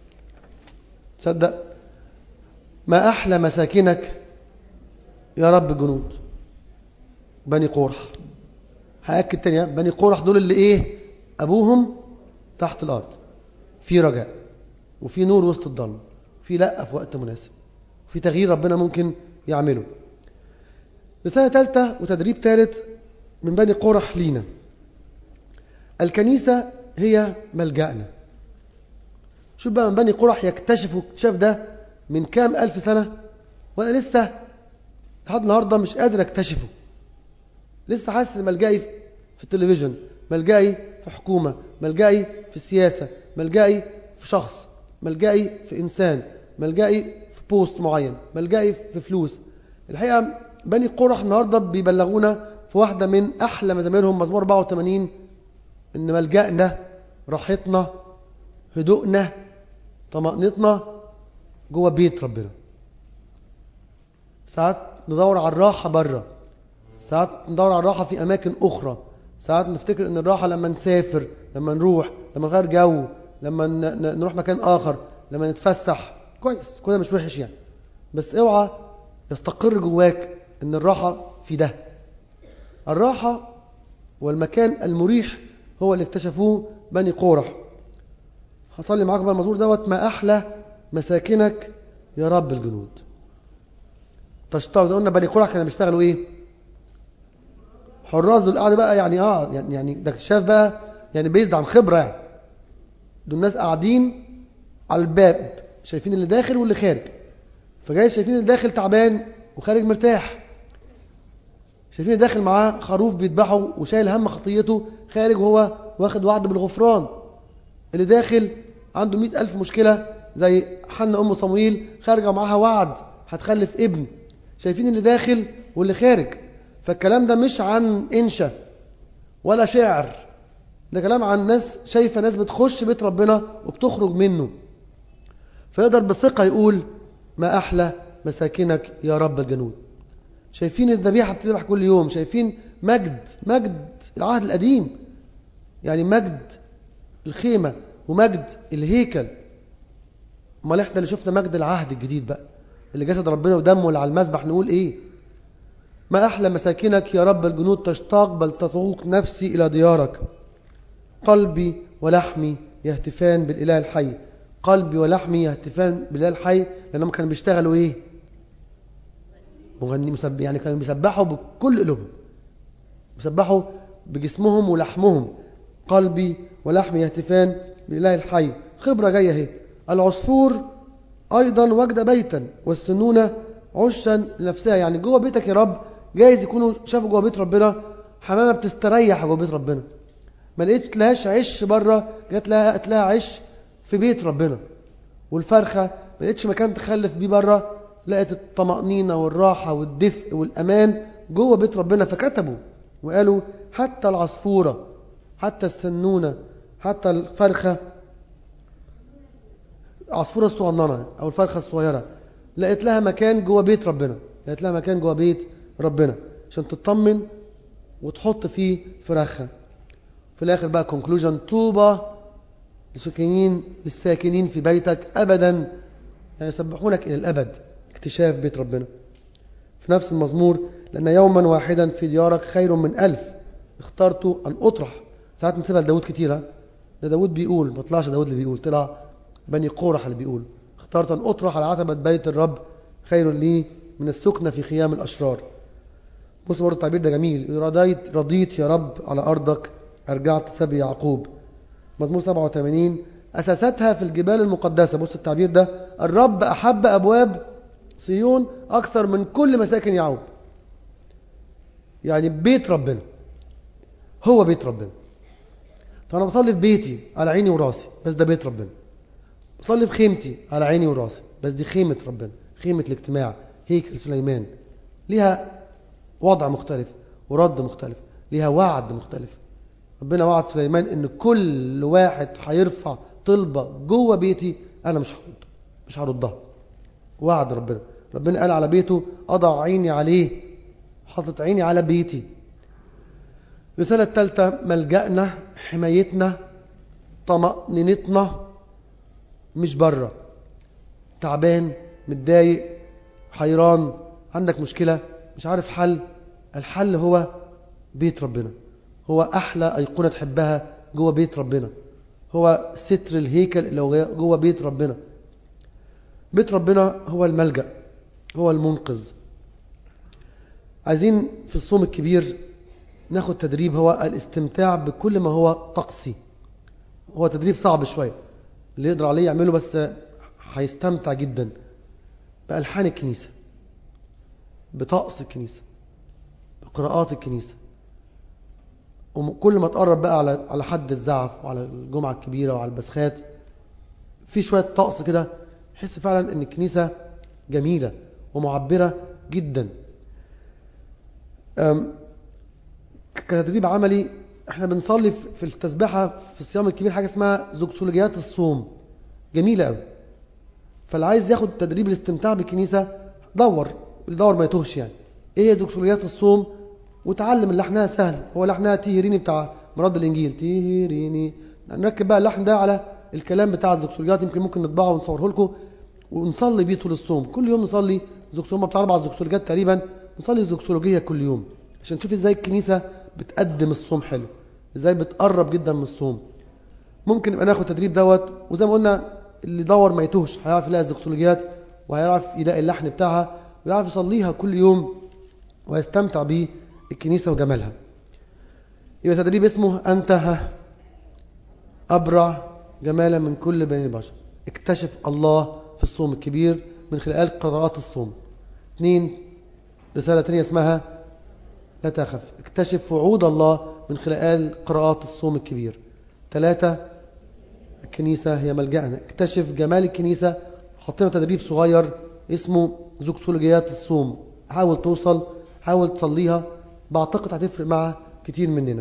تصدق ما أحلى مساكنك يا رب جنود بني قرح هأكد تاني بني قرح دول اللي إيه أبوهم تحت الأرض في رجاء وفي نور وسط الظلم في لأ في وقت مناسب في تغيير ربنا ممكن يعمله رسالة ثالثة وتدريب ثالث من بني قرح لينا الكنيسة هي ملجأنا شوف بقى من بني قرح يكتشفوا اكتشاف ده من كام ألف سنة وأنا لسه لحد النهاردة مش قادر اكتشفه لسه حاسس ان ملجئي في التلفزيون ملجئي في حكومة ملجئي في السياسة ملجئي في شخص ملجئي في إنسان ملجئي في بوست معين ملجئي في فلوس الحقيقة بني قرح النهاردة بيبلغونا في واحدة من أحلى مزاميرهم مزمور 84 إن ملجأنا راحتنا هدوءنا طمأنتنا جوه بيت ربنا ساعات ندور على الراحة بره ساعات ندور على الراحة في أماكن أخرى ساعات نفتكر إن الراحة لما نسافر لما نروح لما نغير جو لما نروح مكان آخر لما نتفسح كويس كده مش وحش يعني بس اوعى يستقر جواك إن الراحة في ده الراحة والمكان المريح هو اللي اكتشفوه بني قورح هصلي معاكم بقى المزمور دوت ما أحلى مساكنك يا رب الجنود تشتاق ده قلنا بني قورح كانوا بيشتغلوا ايه حراس دول قاعدة بقى يعني اه يعني يعني ده اكتشاف بقى يعني بيزد عن خبرة يعني دول الناس قاعدين على الباب شايفين اللي داخل واللي خارج فجاي شايفين اللي داخل تعبان وخارج مرتاح شايفين اللي داخل معاه خروف بيذبحه وشايل هم خطيته خارج وهو واخد وعد بالغفران اللي داخل عنده مئة ألف مشكلة زي حنا أم صمويل خارجة معاها وعد هتخلف ابن شايفين اللي داخل واللي خارج فالكلام ده مش عن إنشا ولا شعر ده كلام عن ناس شايفة ناس بتخش بيت ربنا وبتخرج منه فيقدر بثقة يقول ما أحلى مساكنك يا رب الجنود شايفين الذبيحة بتذبح كل يوم شايفين مجد مجد العهد القديم يعني مجد الخيمة ومجد الهيكل امال احنا اللي شفنا مجد العهد الجديد بقى اللي جسد ربنا ودمه اللي على المذبح نقول ايه ما احلى مساكنك يا رب الجنود تشتاق بل تذوق نفسي الى ديارك قلبي ولحمي يهتفان بالاله الحي قلبي ولحمي يهتفان بالاله الحي لانهم كانوا بيشتغلوا ايه مغني مسبح يعني كانوا بيسبحوا بكل قلوبهم بيسبحوا بجسمهم ولحمهم قلبي ولحمي يهتفان بالله الحي خبرة جاية اهي العصفور أيضا وجد بيتا والسنونة عشا لنفسها يعني جوه بيتك يا رب جايز يكونوا شافوا جوه بيت ربنا حمامة بتستريح جوه بيت ربنا ما لقيتش تلاقيش عش بره جات لها تلاقيها عش في بيت ربنا والفرخة ما لقيتش مكان تخلف بيه بره لقيت الطمأنينة والراحة والدفء والأمان جوه بيت ربنا فكتبوا وقالوا حتى العصفورة حتى السنونة حتى الفرخة عصفورة الصغننة أو الفرخة الصغيرة لقيت لها مكان جوه بيت ربنا لقيت لها مكان جوه بيت ربنا عشان تطمن وتحط فيه فراخها في الآخر بقى كونكلوجن طوبى لسكنين للساكنين في بيتك أبدا يعني يسبحونك إلى الأبد اكتشاف بيت ربنا في نفس المزمور لأن يوما واحدا في ديارك خير من ألف اخترت أن أطرح ساعات نسيبها لداود كتيرة ده داود بيقول ما طلعش داود اللي بيقول طلع بني قورح اللي بيقول اخترت أن أطرح على عتبة بيت الرب خير لي من السكنة في خيام الأشرار بص برضه التعبير ده جميل رضيت رضيت يا رب على أرضك أرجعت سبي يعقوب مزمور 87 أساستها في الجبال المقدسة بص التعبير ده الرب أحب أبواب صيون أكثر من كل مساكن يعقوب يعني بيت ربنا هو بيت ربنا فأنا بصلي في بيتي على عيني وراسي بس ده بيت ربنا بصلي في خيمتي على عيني وراسي بس دي خيمة ربنا خيمة الاجتماع هيكل سليمان ليها وضع مختلف ورد مختلف ليها وعد مختلف ربنا وعد سليمان ان كل واحد هيرفع طلبة جوه بيتي انا مش هرد مش هردها وعد ربنا ربنا قال على بيته اضع عيني عليه حطت عيني على بيتي الرسالة الثالثة ملجأنا حمايتنا طمأنينتنا مش بره تعبان متضايق حيران عندك مشكلة مش عارف حل الحل هو بيت ربنا هو أحلى أيقونة تحبها جوه بيت ربنا هو ستر الهيكل اللي هو جوه بيت ربنا بيت ربنا هو الملجأ هو المنقذ عايزين في الصوم الكبير ناخد تدريب هو الاستمتاع بكل ما هو طقسي هو تدريب صعب شوية اللي يقدر عليه يعمله بس هيستمتع جدا بألحان الكنيسة بطقس الكنيسة بقراءات الكنيسة وكل ما تقرب بقى على على حد الزعف وعلى الجمعة الكبيرة وعلى البسخات في شوية طقس كده حس فعلا ان الكنيسة جميلة ومعبرة جدا كتدريب عملي احنا بنصلي في التسبيحة في الصيام الكبير حاجة اسمها زوكسولوجيات الصوم جميلة قوي فاللي عايز ياخد تدريب الاستمتاع بالكنيسة دور دور ما يتوهش يعني ايه هي زوكسولوجيات الصوم وتعلم اللحنها سهل هو لحنها تيهريني بتاع مراد الانجيل تيهريني نركب بقى اللحن ده على الكلام بتاع الزوكسولوجيات يمكن ممكن نطبعه ونصوره لكم ونصلي بيه طول الصوم كل يوم نصلي زوكسولوجيا بتاع اربع زوكسولوجيات تقريبا نصلي زوكسولوجيه كل يوم عشان نشوف ازاي الكنيسه بتقدم الصوم حلو ازاي بتقرب جدا من الصوم ممكن نبقى ناخد تدريب دوت وزي ما قلنا اللي دور ما يتوهش هيعرف يلاقي الزوكسولوجيات وهيعرف يلاقي اللحن بتاعها ويعرف يصليها كل يوم ويستمتع بالكنيسه وجمالها يبقى تدريب اسمه انت ها ابرع جمالا من كل بني البشر اكتشف الله في الصوم الكبير من خلال قراءات الصوم اثنين رسالة ثانية اسمها لا تخف اكتشف وعود الله من خلال قراءات الصوم الكبير ثلاثة الكنيسة هي ملجأنا اكتشف جمال الكنيسة حطينا تدريب صغير اسمه زوكسولوجيات الصوم حاول توصل حاول تصليها بعتقد هتفرق مع كتير مننا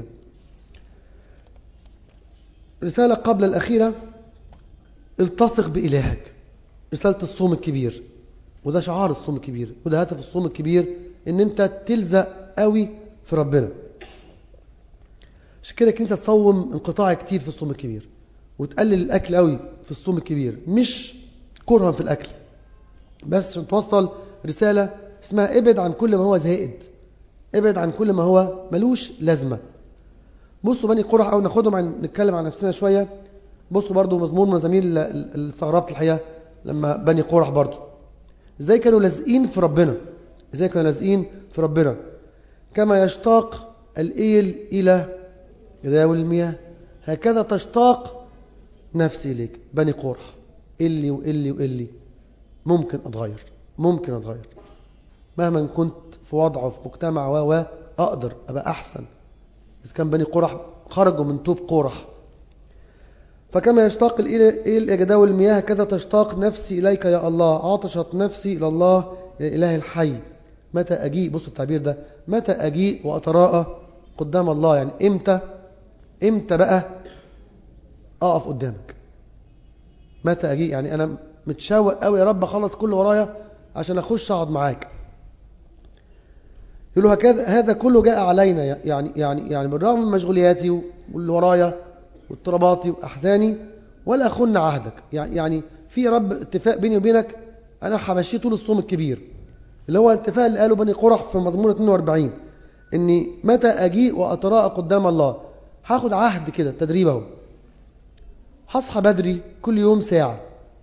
رسالة قبل الأخيرة التصق بإلهك رسالة الصوم الكبير وده شعار الصوم الكبير وده هدف الصوم الكبير ان انت تلزق قوي في ربنا عشان كده الكنيسه تصوم انقطاع كتير في الصوم الكبير وتقلل الاكل قوي في الصوم الكبير مش كرها في الاكل بس عشان توصل رساله اسمها ابعد عن كل ما هو زائد ابعد عن كل ما هو ملوش لازمه بصوا بني قرح او ناخدهم عن نتكلم عن نفسنا شويه بصوا برضو مزمور من مزامير اللي استغربت الحقيقه لما بني قرح برضو ازاي كانوا لازقين في ربنا ازاي كانوا لازقين في ربنا كما يشتاق الايل الى جداول المياه هكذا تشتاق نفسي اليك بني قرح اللي واللي واللي ممكن اتغير ممكن اتغير مهما كنت في وضع وفي مجتمع و و اقدر ابقى احسن اذا كان بني قرح خرجوا من توب قرح فكما يشتاق الإيل إلى جداول المياه كذا تشتاق نفسي إليك يا الله عطشت نفسي إلى الله إلى الإله الحي متى أجيء بصوا التعبير ده متى أجيء وأتراءى قدام الله يعني إمتى إمتى بقى أقف قدامك متى أجيء يعني أنا متشوق قوي يا رب أخلص كل ورايا عشان أخش أقعد معاك يقول له هكذا هذا كله جاء علينا يعني يعني يعني بالرغم من مشغولياتي واللي ورايا واضطراباتي واحزاني ولا اخن عهدك يعني في يا رب اتفاق بيني وبينك انا همشيه طول الصوم الكبير اللي هو الاتفاق اللي قاله بني قرح في مزمور 42 اني متى اجيء واتراءى قدام الله هاخد عهد كده تدريب اهو هصحى بدري كل يوم ساعه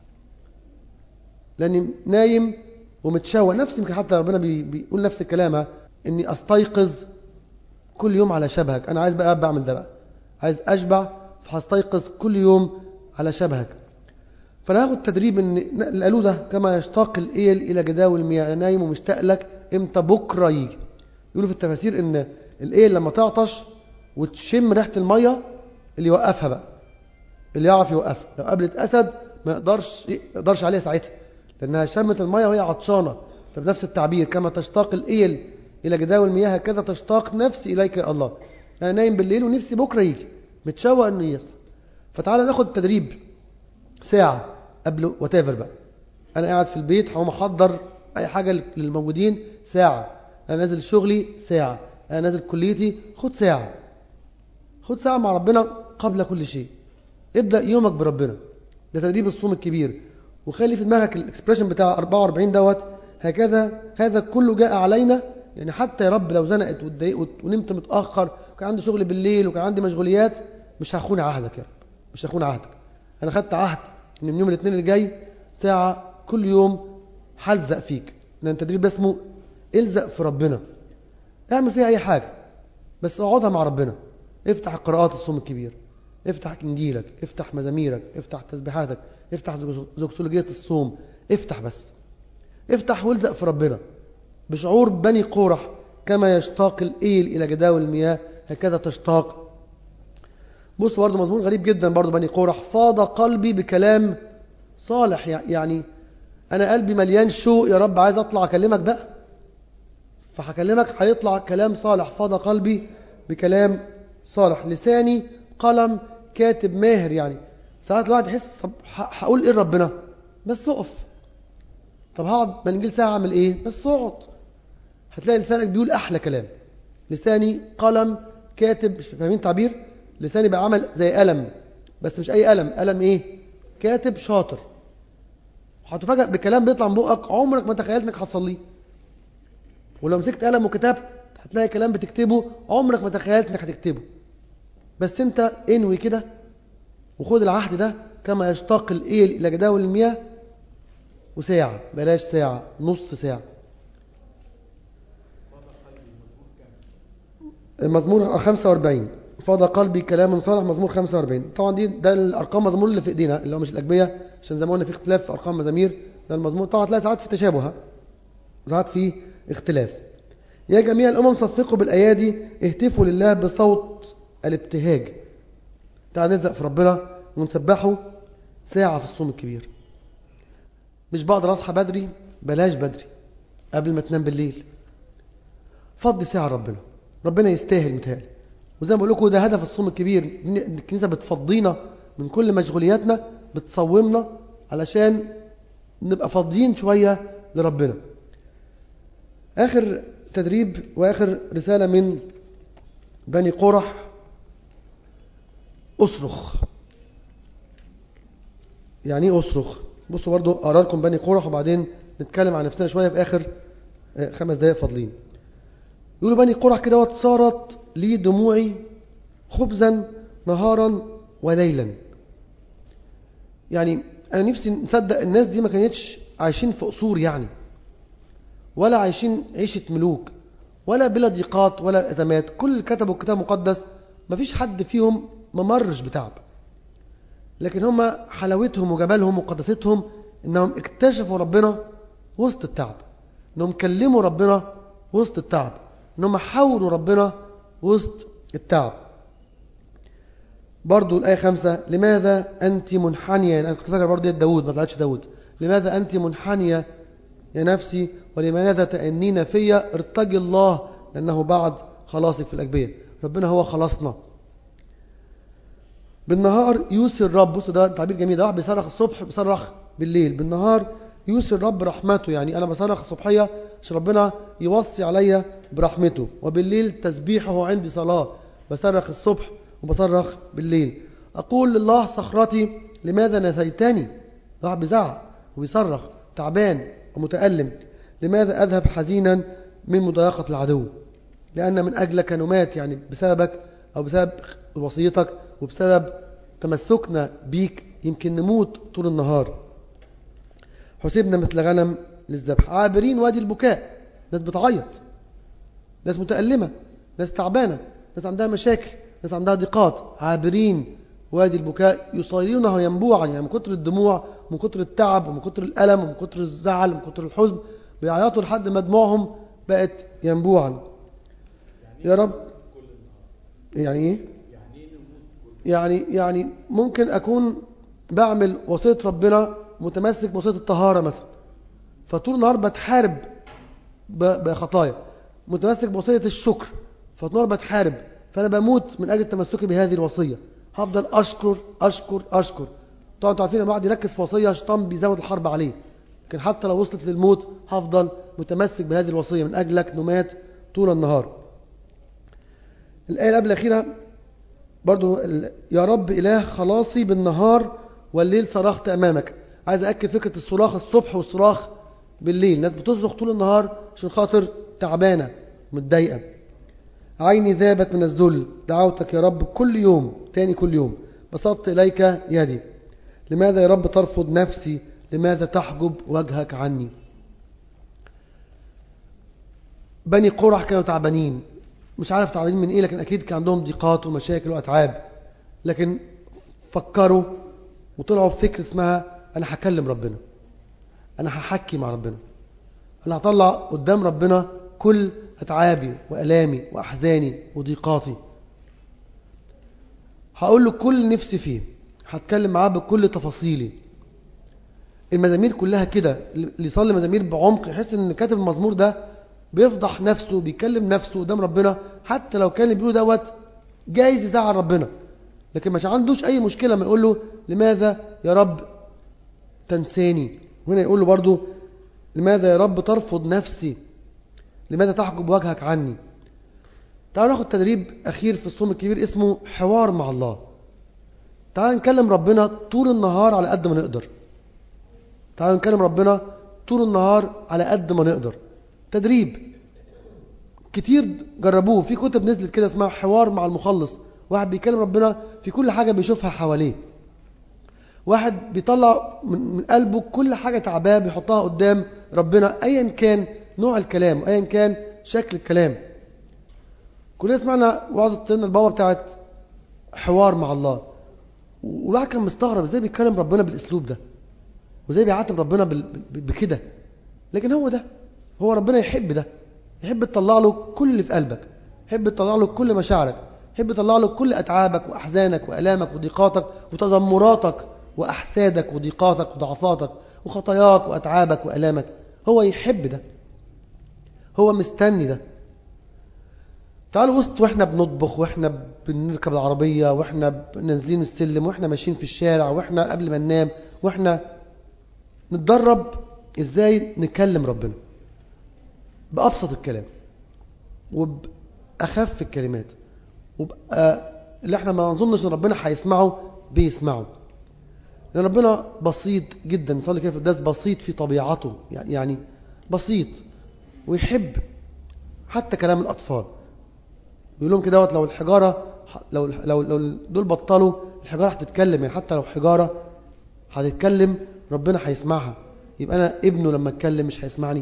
لاني نايم ومتشوق نفسي يمكن حتى ربنا بيقول نفس الكلام اني استيقظ كل يوم على شبهك انا عايز بقى بعمل ده بقى عايز اشبع فهستيقظ كل يوم على شبهك فانا هاخد تدريب ان اللي قالوه ده كما يشتاق الايل الى جداول المياه انا نايم ومشتاق لك امتى بكره يجي يقولوا في التفاسير ان الايل لما تعطش وتشم ريحه الميه اللي يوقفها بقى اللي يعرف يوقفها لو قابلت اسد ما يقدرش ما يقدرش عليها ساعتها لانها شمت الميه وهي عطشانه فبنفس التعبير كما تشتاق الايل الى جداول المياه هكذا تشتاق نفسي اليك يا الله انا نايم بالليل ونفسي بكره يجي متشوق انه يصحى فتعالى ناخد تدريب ساعه قبل وتافر بقى انا قاعد في البيت هقوم احضر اي حاجه للموجودين ساعه انا نازل شغلي ساعه انا نازل كليتي خد ساعه خد ساعه مع ربنا قبل كل شيء ابدا يومك بربنا ده تدريب الصوم الكبير وخلي في دماغك الاكسبريشن بتاع 44 دوت هكذا هذا كله جاء علينا يعني حتى يا رب لو زنقت واتضايقت ونمت متاخر وكان عندي شغل بالليل وكان عندي مشغوليات مش هخون عهدك يا رب مش هخون عهدك انا خدت عهد ان من يوم الاثنين اللي جاي ساعه كل يوم هلزق فيك لأن التدريب ده اسمه الزق في ربنا اعمل فيها أي حاجة بس اقعدها مع ربنا افتح قراءات الصوم الكبير افتح انجيلك افتح مزاميرك افتح تسبيحاتك افتح زوكسولوجية الصوم افتح بس افتح والزق في ربنا بشعور بني قورح كما يشتاق الإيل إلى جداول المياه هكذا تشتاق بص برضه مضمون غريب جدا برضه بني قورح فاض قلبي بكلام صالح يعني أنا قلبي مليان شوق يا رب عايز أطلع أكلمك بقى فهكلمك هيطلع كلام صالح فاض قلبي بكلام صالح لساني قلم كاتب ماهر يعني ساعات الواحد يحس طب هقول ايه لربنا بس اقف طب هقعد بنجيل ساعة اعمل ايه بس اقعد هتلاقي لسانك بيقول احلى كلام لساني قلم كاتب مش فاهمين تعبير لساني بقى عمل زي قلم بس مش اي قلم قلم ايه كاتب شاطر هتفاجئ بكلام بيطلع من بقك عمرك ما تخيلت انك هتصليه ولو مسكت قلم وكتبت هتلاقي كلام بتكتبه عمرك ما تخيلت انك هتكتبه بس انت انوي كده وخد العهد ده كما يشتاق الايل الى جداول المياه وساعة بلاش ساعة نص ساعة المزمور 45 فاض قلبي كلام صالح مزمور 45 طبعا دي ده الارقام مزمور اللي في ايدينا اللي هو مش الاجبيه عشان زي ما قلنا في اختلاف في ارقام مزامير ده المزمور طبعا تلاقي ساعات في تشابه ساعات في اختلاف يا جميع الامم صفقوا بالايادي اهتفوا لله بصوت الابتهاج تعال نلزق في ربنا ونسبحه ساعة في الصوم الكبير مش بقدر اصحى بدري بلاش بدري قبل ما تنام بالليل فضي ساعة ربنا ربنا يستاهل متهيألي وزي ما بقول لكم ده هدف الصوم الكبير الكنيسة بتفضينا من كل مشغولياتنا بتصومنا علشان نبقى فاضيين شوية لربنا آخر تدريب وآخر رسالة من بني قرح أصرخ يعني ايه أصرخ بصوا برضو أقرأ لكم بني قرح وبعدين نتكلم عن نفسنا شوية في آخر خمس دقائق فاضلين يقولوا بني قرح كده صارت لي دموعي خبزا نهارا وليلا يعني أنا نفسي نصدق الناس دي ما كانتش عايشين في قصور يعني ولا عايشين عيشة ملوك ولا بلا ضيقات ولا أزمات كل اللي كتبوا الكتاب المقدس ما فيش حد فيهم ما مرش بتعب لكن هم حلاوتهم وجمالهم وقداستهم انهم اكتشفوا ربنا وسط التعب انهم كلموا ربنا وسط التعب انهم حاولوا ربنا وسط التعب برضو الآية خمسة لماذا أنت منحنية أنا كنت فاكر برضو داود ما طلعتش داود لماذا أنت منحنية يا نفسي ولماذا تأنين فيا ارتجي الله لأنه بعد خلاصك في الأجبية ربنا هو خلاصنا بالنهار يوصي الرب بصوا ده تعبير جميل ده واحد بيصرخ الصبح بيصرخ بالليل بالنهار يوصي الرب رحمته يعني أنا بصرخ الصبحية عشان ربنا يوصي عليا برحمته وبالليل تسبيحه عندي صلاة بصرخ الصبح وبصرخ بالليل أقول لله صخرتي لماذا نسيتني واحد بيزعق وبيصرخ تعبان ومتألم لماذا أذهب حزينا من مضايقة العدو لأن من أجلك نمات يعني بسببك أو بسبب وصيتك وبسبب تمسكنا بيك يمكن نموت طول النهار حسبنا مثل غنم للذبح عابرين وادي البكاء ناس بتعيط ناس متألمة ناس تعبانة ناس عندها مشاكل ناس عندها ضيقات عابرين وادي البكاء يصيرونه ينبوعا يعني من كتر الدموع من كتر التعب ومن كتر الألم ومن كتر الزعل ومن كتر الحزن بيعيطوا لحد ما دموعهم بقت ينبوعا يا رب يعني ايه يعني يعني ممكن اكون بعمل وصيه ربنا متمسك بوصيه الطهاره مثلا فطول النهار بتحارب بخطايا متمسك بوصيه الشكر فطول النهار بتحارب فانا بموت من اجل تمسكي بهذه الوصيه هفضل اشكر اشكر اشكر طبعا انتوا عارفين لما الواحد يركز في وصيه الشيطان بيزود الحرب عليه لكن حتى لو وصلت للموت هفضل متمسك بهذه الوصيه من اجلك نمات طول النهار الآية اللي قبل الأخيرة برضو يا رب إله خلاصي بالنهار والليل صرخت أمامك عايز أكد فكرة الصراخ الصبح والصراخ بالليل ناس بتصرخ طول النهار عشان خاطر تعبانة متضايقة عيني ذابت من الذل دعوتك يا رب كل يوم تاني كل يوم بسطت إليك يدي لماذا يا رب ترفض نفسي لماذا تحجب وجهك عني بني قرح كانوا تعبانين مش عارف تعبانين من ايه لكن اكيد كان عندهم ضيقات ومشاكل واتعاب لكن فكروا وطلعوا بفكرة اسمها انا هكلم ربنا انا هحكي مع ربنا انا هطلع قدام ربنا كل اتعابي والامي واحزاني وضيقاتي هقول له كل نفسي فيه هتكلم معاه بكل تفاصيلي المزامير كلها كده اللي يصلي مزامير بعمق يحس ان كاتب المزمور ده بيفضح نفسه بيكلم نفسه قدام ربنا حتى لو كان اللي بيقوله دوت جايز يزعل ربنا لكن مش عندوش اي مشكله ما يقول له لماذا يا رب تنساني وهنا يقول له برضو لماذا يا رب ترفض نفسي لماذا تحجب وجهك عني تعالوا ناخد تدريب اخير في الصوم الكبير اسمه حوار مع الله تعالوا نكلم ربنا طول النهار على قد ما نقدر تعالوا نكلم ربنا طول النهار على قد ما نقدر تدريب كتير جربوه في كتب نزلت كده اسمها حوار مع المخلص واحد بيكلم ربنا في كل حاجة بيشوفها حواليه واحد بيطلع من قلبه كل حاجة تعباه بيحطها قدام ربنا ايا كان نوع الكلام ايا كان شكل الكلام كلنا سمعنا وعظة سيدنا البابا بتاعت حوار مع الله والواحد كان مستغرب ازاي بيتكلم ربنا بالاسلوب ده وازاي بيعاتب ربنا بكده لكن هو ده هو ربنا يحب ده يحب تطلع له كل اللي في قلبك يحب تطلع له كل مشاعرك يحب تطلع له كل أتعابك وأحزانك وألامك وضيقاتك وتذمراتك وأحسادك وضيقاتك وضعفاتك وخطاياك وأتعابك وألامك هو يحب ده هو مستني ده تعالوا وسط واحنا بنطبخ واحنا بنركب العربية واحنا نازلين السلم واحنا ماشيين في الشارع واحنا قبل ما ننام واحنا نتدرب ازاي نكلم ربنا بأبسط الكلام وبأخف الكلمات وبقى اللي احنا ما نظنش ان ربنا هيسمعه بيسمعه لأن ربنا بسيط جدا نصلي كده في القداس بسيط في طبيعته يعني بسيط ويحب حتى كلام الأطفال بيقول لهم كده لو الحجارة لو لو لو دول بطلوا الحجارة هتتكلم يعني حتى لو حجارة هتتكلم ربنا هيسمعها يبقى أنا ابنه لما اتكلم مش هيسمعني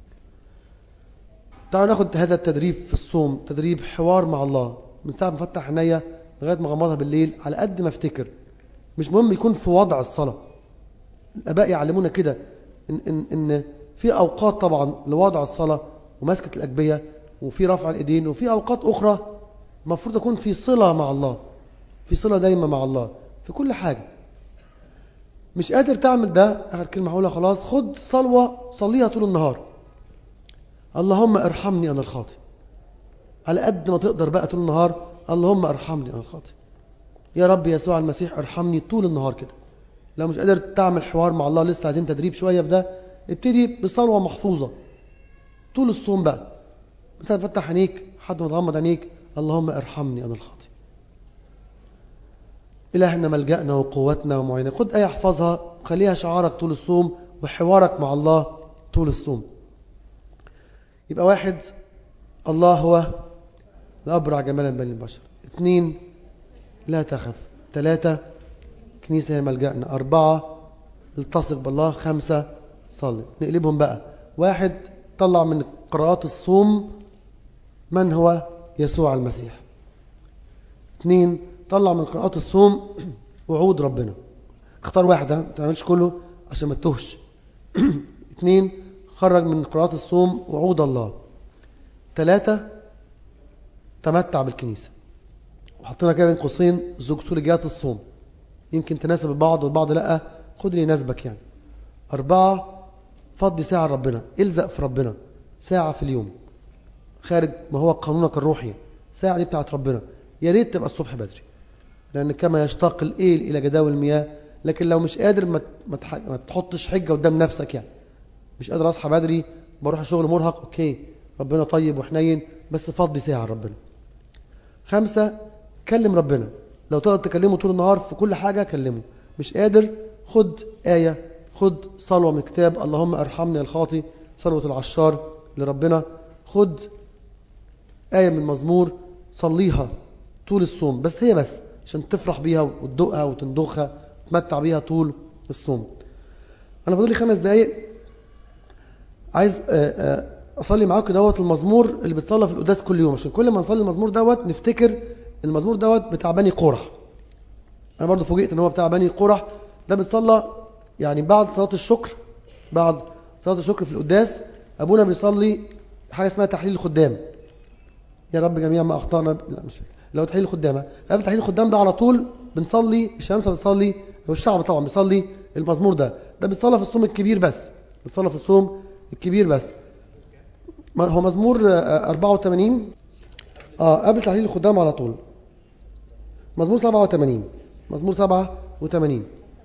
تعالوا ناخد هذا التدريب في الصوم تدريب حوار مع الله من ساعة ما فتح عينيا لغاية ما غمضها بالليل على قد ما افتكر مش مهم يكون في وضع الصلاة الآباء يعلمونا كده إن, إن, إن في أوقات طبعا لوضع الصلاة ومسكة الأجبية وفي رفع الإيدين وفي أوقات أخرى المفروض أكون في صلة مع الله في صلة دايما مع الله في كل حاجة مش قادر تعمل ده آخر كلمة هقولها خلاص خد صلوة صليها طول النهار اللهم ارحمني أنا الخاطئ على قد ما تقدر بقى طول النهار اللهم ارحمني أنا الخاطئ يا رب يسوع المسيح ارحمني طول النهار كده لو مش قادر تعمل حوار مع الله لسه عايزين تدريب شوية في ده ابتدي بصلوة محفوظة طول الصوم بقى مثلا فتح عينيك حد ما تغمض عينيك اللهم ارحمني أنا الخاطئ إلهنا ملجأنا وقوتنا ومعينة خد آية احفظها خليها شعارك طول الصوم وحوارك مع الله طول الصوم يبقى واحد الله هو الأبرع جمالا بين البشر اثنين لا تخف ثلاثة كنيسة هي ملجأنا أربعة التصق بالله خمسة صلي نقلبهم بقى واحد طلع من قراءات الصوم من هو يسوع المسيح اثنين طلع من قراءات الصوم وعود ربنا اختار واحدة ما تعملش كله عشان ما تتوهش اثنين خرج من قراءات الصوم وعود الله ثلاثة تمتع بالكنيسة وحطينا كده بين قوسين زوجيات الصوم يمكن تناسب البعض والبعض لا خد اللي يناسبك يعني أربعة فضي ساعة ربنا الزق في ربنا ساعة في اليوم خارج ما هو قانونك الروحي ساعة دي بتاعت ربنا يا ريت تبقى الصبح بدري لأن كما يشتاق الإيل إلى جداول المياه لكن لو مش قادر ما, ما تحطش حجة قدام نفسك يعني مش قادر أصحى بدري بروح الشغل مرهق أوكي ربنا طيب وحنين بس فضي ساعة ربنا خمسة كلم ربنا لو تقدر تكلمه طول النهار في كل حاجة كلمه مش قادر خد آية خد صلوة من كتاب اللهم ارحمني الخاطي صلوة العشار لربنا خد آية من مزمور صليها طول الصوم بس هي بس عشان تفرح بيها وتدقها وتندخها وتمتع بيها طول الصوم أنا فاضل لي خمس دقايق عايز اصلي معاكم دوت المزمور اللي بتصلى في القداس كل يوم عشان كل ما نصلي المزمور دوت نفتكر المزمور دوت بتاع بني قورح انا برضو فوجئت ان هو بتاع بني قورح ده بيتصلى يعني بعد صلاه الشكر بعد صلاه الشكر في القداس ابونا بيصلي حاجه اسمها تحليل الخدام يا رب جميع ما اخطانا لا مش فاكر لو تحليل الخدام قبل تحليل الخدام ده على طول بنصلي الشمس بتصلي والشعب طبعا بيصلي المزمور ده ده بيتصلى في الصوم الكبير بس بيتصلى في الصوم الكبير بس هو مزمور 84 اه قبل تحليل الخدام على طول مزمور 87 مزمور 87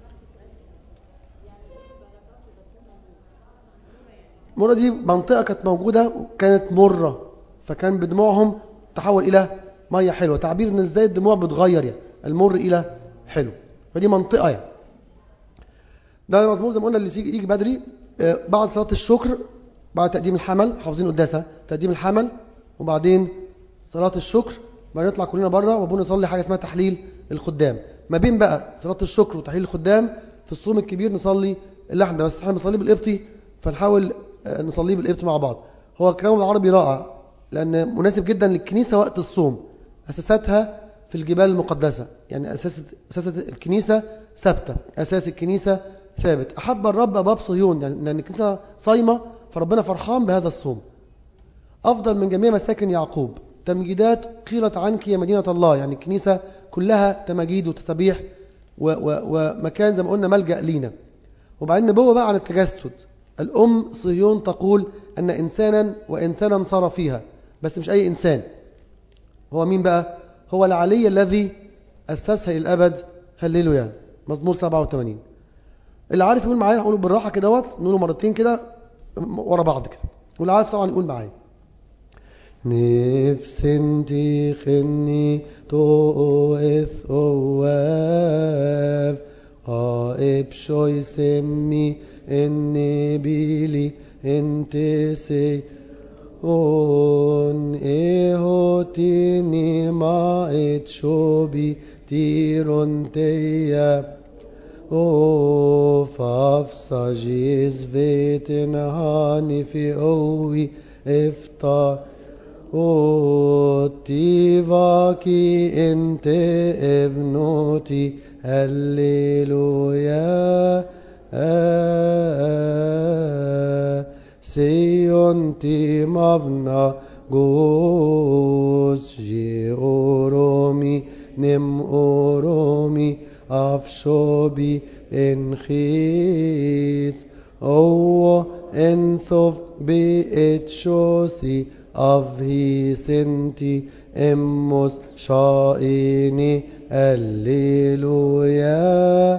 مرة دي منطقة كانت موجودة وكانت مرة فكان بدموعهم تحول إلى مية حلوة تعبير إن إزاي الدموع بتغير يعني المر إلى حلو فدي منطقة يعني ده مزمور زي ما قلنا اللي يجي بدري بعد صلاة الشكر بعد تقديم الحمل حافظين قداسها تقديم الحمل وبعدين صلاة الشكر بعدين نطلع كلنا بره وابونا نصلي حاجة اسمها تحليل الخدام ما بين بقى صلاة الشكر وتحليل الخدام في الصوم الكبير نصلي اللحن ده بس احنا بنصليه بالقبطي فنحاول نصليه بالقبطي مع بعض هو الكلام العربي رائع لأن مناسب جدا للكنيسة وقت الصوم أساساتها في الجبال المقدسة يعني أساس أساس الكنيسة ثابتة أساس الكنيسة ثابت أحب الرب باب صهيون يعني لأن الكنيسة صايمة فربنا فرحان بهذا الصوم أفضل من جميع مساكن يعقوب تمجيدات قيلت عنك يا مدينة الله يعني الكنيسة كلها تماجيد وتسابيح و و ومكان زي ما قلنا ملجأ لينا وبعدين نبوة بقى عن التجسد الأم صهيون تقول أن إنسانا وإنسانا صار فيها بس مش أي إنسان هو مين بقى هو العلي الذي أسسها إلى الأبد هللويا مزمور 87 اللي عارف يقول معايا هقوله بالراحة كده دوت نقوله مرتين كده ورا بعض كده واللي عارف طبعا يقول معايا نفسن خني تو اس اواب آب شوي سمي اني بيلي انت سي اون ايهوتيني ما اتشوبي تيرون تيا او فافساجيز فيتن هاني في اوي افتا او تيفاكي انت ابنوتي هللويا سيون تي مبنا جوز جي اورومي نم اورومي افشوبي انخيت او انثوف بإتشوسي أفهي سنتي إموس شائني الليلويا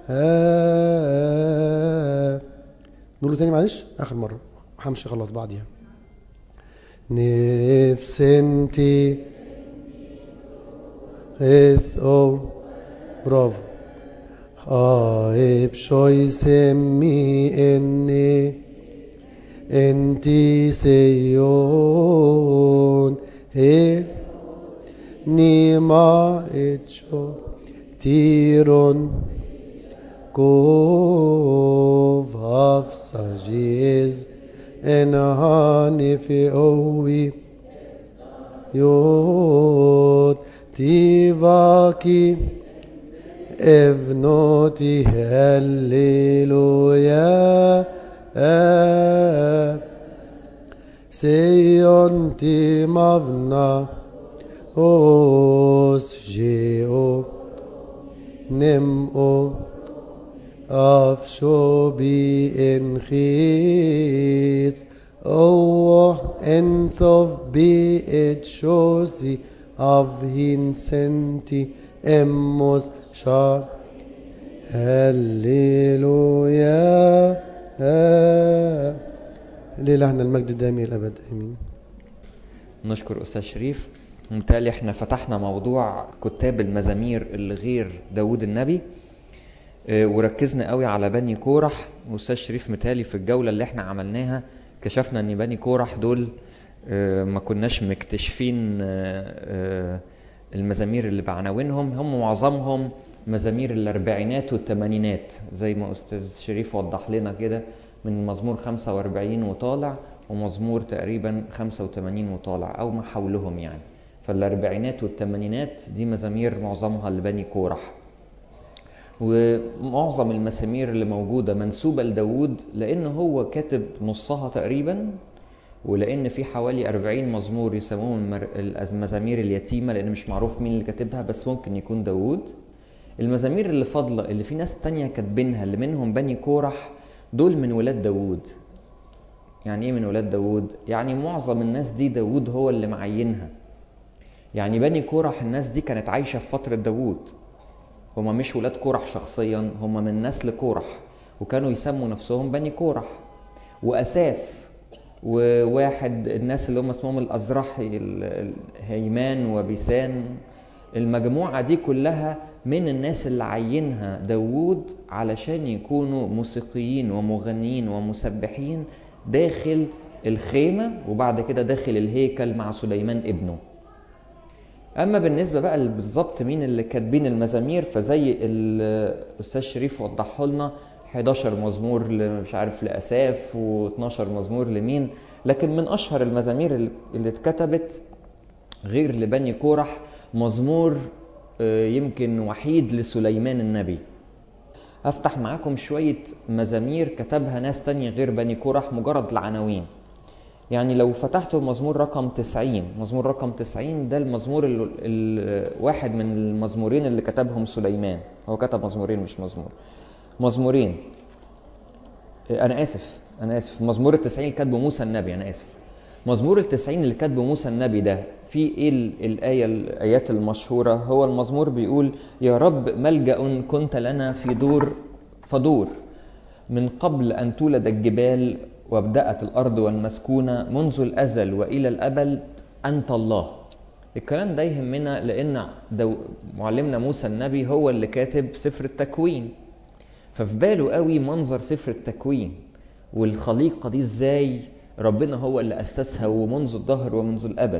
نقوله تاني معلش آخر مرة همشي خلاص بعديها نفس انتي إث أو برافو آيب شوي سمي إني انتي سيون هي نيما اتشو تيرون كوف هفساجيز انهاني في اوي يود تيفاكي ابنوتي هللويا سيون تي مبنا اوس جيو نمو افشو بي انخيث او انثوف بي اتشوسي افهين سنتي اموس شار هللويا لإلهنا المجد الدائم الأبد آمين نشكر أستاذ شريف متهيألي احنا فتحنا موضوع كتاب المزامير اللي غير داوود النبي اه وركزنا قوي على بني كورح واستاذ شريف متهيألي في الجولة اللي احنا عملناها كشفنا ان بني كورح دول اه ما كناش مكتشفين اه المزامير اللي بعناوينهم هم معظمهم مزامير الاربعينات والثمانينات زي ما استاذ شريف وضح لنا كده من مزمور 45 وطالع ومزمور تقريبا 85 وطالع أو ما حولهم يعني فالأربعينات والثمانينات دي مزامير معظمها لبني كورح ومعظم المزامير اللي موجودة منسوبة لداود لأن هو كاتب نصها تقريبا ولأن في حوالي 40 مزمور يسموهم المزامير اليتيمة لأن مش معروف مين اللي كاتبها بس ممكن يكون داود المزامير اللي فاضلة اللي في ناس تانية كاتبينها اللي منهم بني كورح دول من ولاد داود يعني ايه من ولاد داود يعني معظم الناس دي داود هو اللي معينها يعني بني كورح الناس دي كانت عايشة في فترة داود هما مش ولاد كورح شخصيا هما من نسل كورح وكانوا يسموا نفسهم بني كورح وأساف وواحد الناس اللي هم اسمهم الأزرحي هيمان وبيسان المجموعة دي كلها من الناس اللي عينها داوود علشان يكونوا موسيقيين ومغنيين ومسبحين داخل الخيمة وبعد كده داخل الهيكل مع سليمان ابنه اما بالنسبه بقى بالظبط مين اللي كاتبين المزامير فزي الاستاذ شريف وضحه لنا 11 مزمور مش عارف لاساف و12 مزمور لمين لكن من اشهر المزامير اللي اتكتبت غير لبني كورح مزمور يمكن وحيد لسليمان النبي افتح معاكم شويه مزامير كتبها ناس تانية غير بني كورح مجرد العناوين يعني لو فتحتوا المزمور رقم 90 مزمور رقم 90 ده المزمور ال ال واحد من المزمورين اللي كتبهم سليمان هو كتب مزمورين مش مزمور مزمورين انا اسف انا اسف مزمور التسعين اللي كاتبه موسى النبي انا اسف مزمور التسعين اللي كاتبه موسى النبي ده في ايه الايه الايات المشهوره هو المزمور بيقول يا رب ملجا كنت لنا في دور فدور من قبل ان تولد الجبال وابدأت الأرض والمسكونة منذ الأزل وإلى الأبد أنت الله الكلام ده يهمنا لأن دو معلمنا موسى النبي هو اللي كاتب سفر التكوين ففي باله قوي منظر سفر التكوين والخليقة دي ازاي ربنا هو اللي أسسها ومنذ الظهر ومنذ الأبد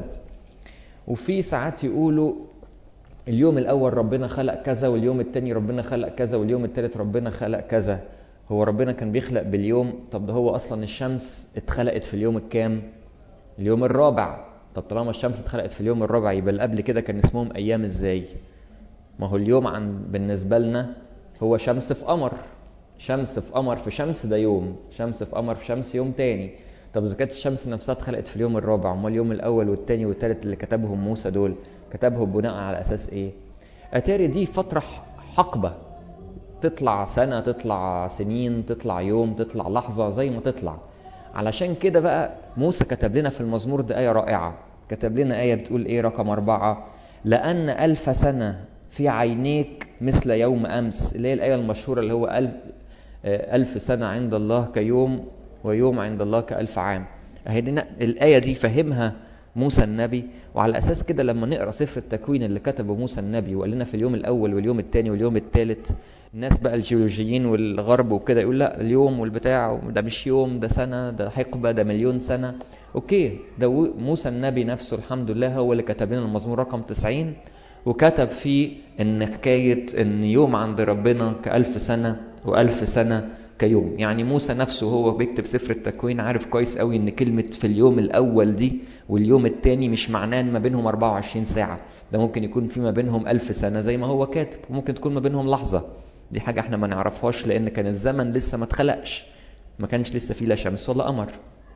وفي ساعات يقولوا اليوم الأول ربنا خلق كذا واليوم التاني ربنا خلق كذا واليوم التالت ربنا خلق كذا هو ربنا كان بيخلق باليوم طب ده هو اصلا الشمس اتخلقت في اليوم الكام اليوم الرابع طب طالما الشمس اتخلقت في اليوم الرابع يبقى اللي قبل كده كان اسمهم ايام ازاي ما هو اليوم عن بالنسبه لنا هو شمس في قمر شمس في قمر في شمس ده يوم شمس في قمر في شمس يوم تاني طب اذا كانت الشمس نفسها اتخلقت في اليوم الرابع امال اليوم الاول والتاني والتالت اللي كتبهم موسى دول كتبهم بناء على اساس ايه اتاري دي فتره حقبه تطلع سنة تطلع سنين تطلع يوم تطلع لحظة زي ما تطلع علشان كده بقى موسى كتب لنا في المزمور ده آية رائعة كتب لنا آية بتقول إيه رقم أربعة لأن ألف سنة في عينيك مثل يوم أمس اللي هي الآية المشهورة اللي هو ألف, ألف سنة عند الله كيوم ويوم عند الله كألف عام أهي دي الآية دي فهمها موسى النبي وعلى اساس كده لما نقرا سفر التكوين اللي كتبه موسى النبي وقال لنا في اليوم الاول واليوم الثاني واليوم الثالث الناس بقى الجيولوجيين والغرب وكده يقول لا اليوم والبتاع ده مش يوم ده سنه ده حقبه ده مليون سنه اوكي ده موسى النبي نفسه الحمد لله هو اللي كتب لنا المزمور رقم 90 وكتب فيه ان حكايه ان يوم عند ربنا كألف سنه وألف سنه كيوم يعني موسى نفسه هو بيكتب سفر التكوين عارف كويس قوي ان كلمة في اليوم الاول دي واليوم التاني مش معناه ان ما بينهم 24 ساعة ده ممكن يكون في ما بينهم ألف سنة زي ما هو كاتب وممكن تكون ما بينهم لحظة دي حاجة احنا ما نعرفهاش لان كان الزمن لسه ما اتخلقش ما كانش لسه فيه لا شمس ولا قمر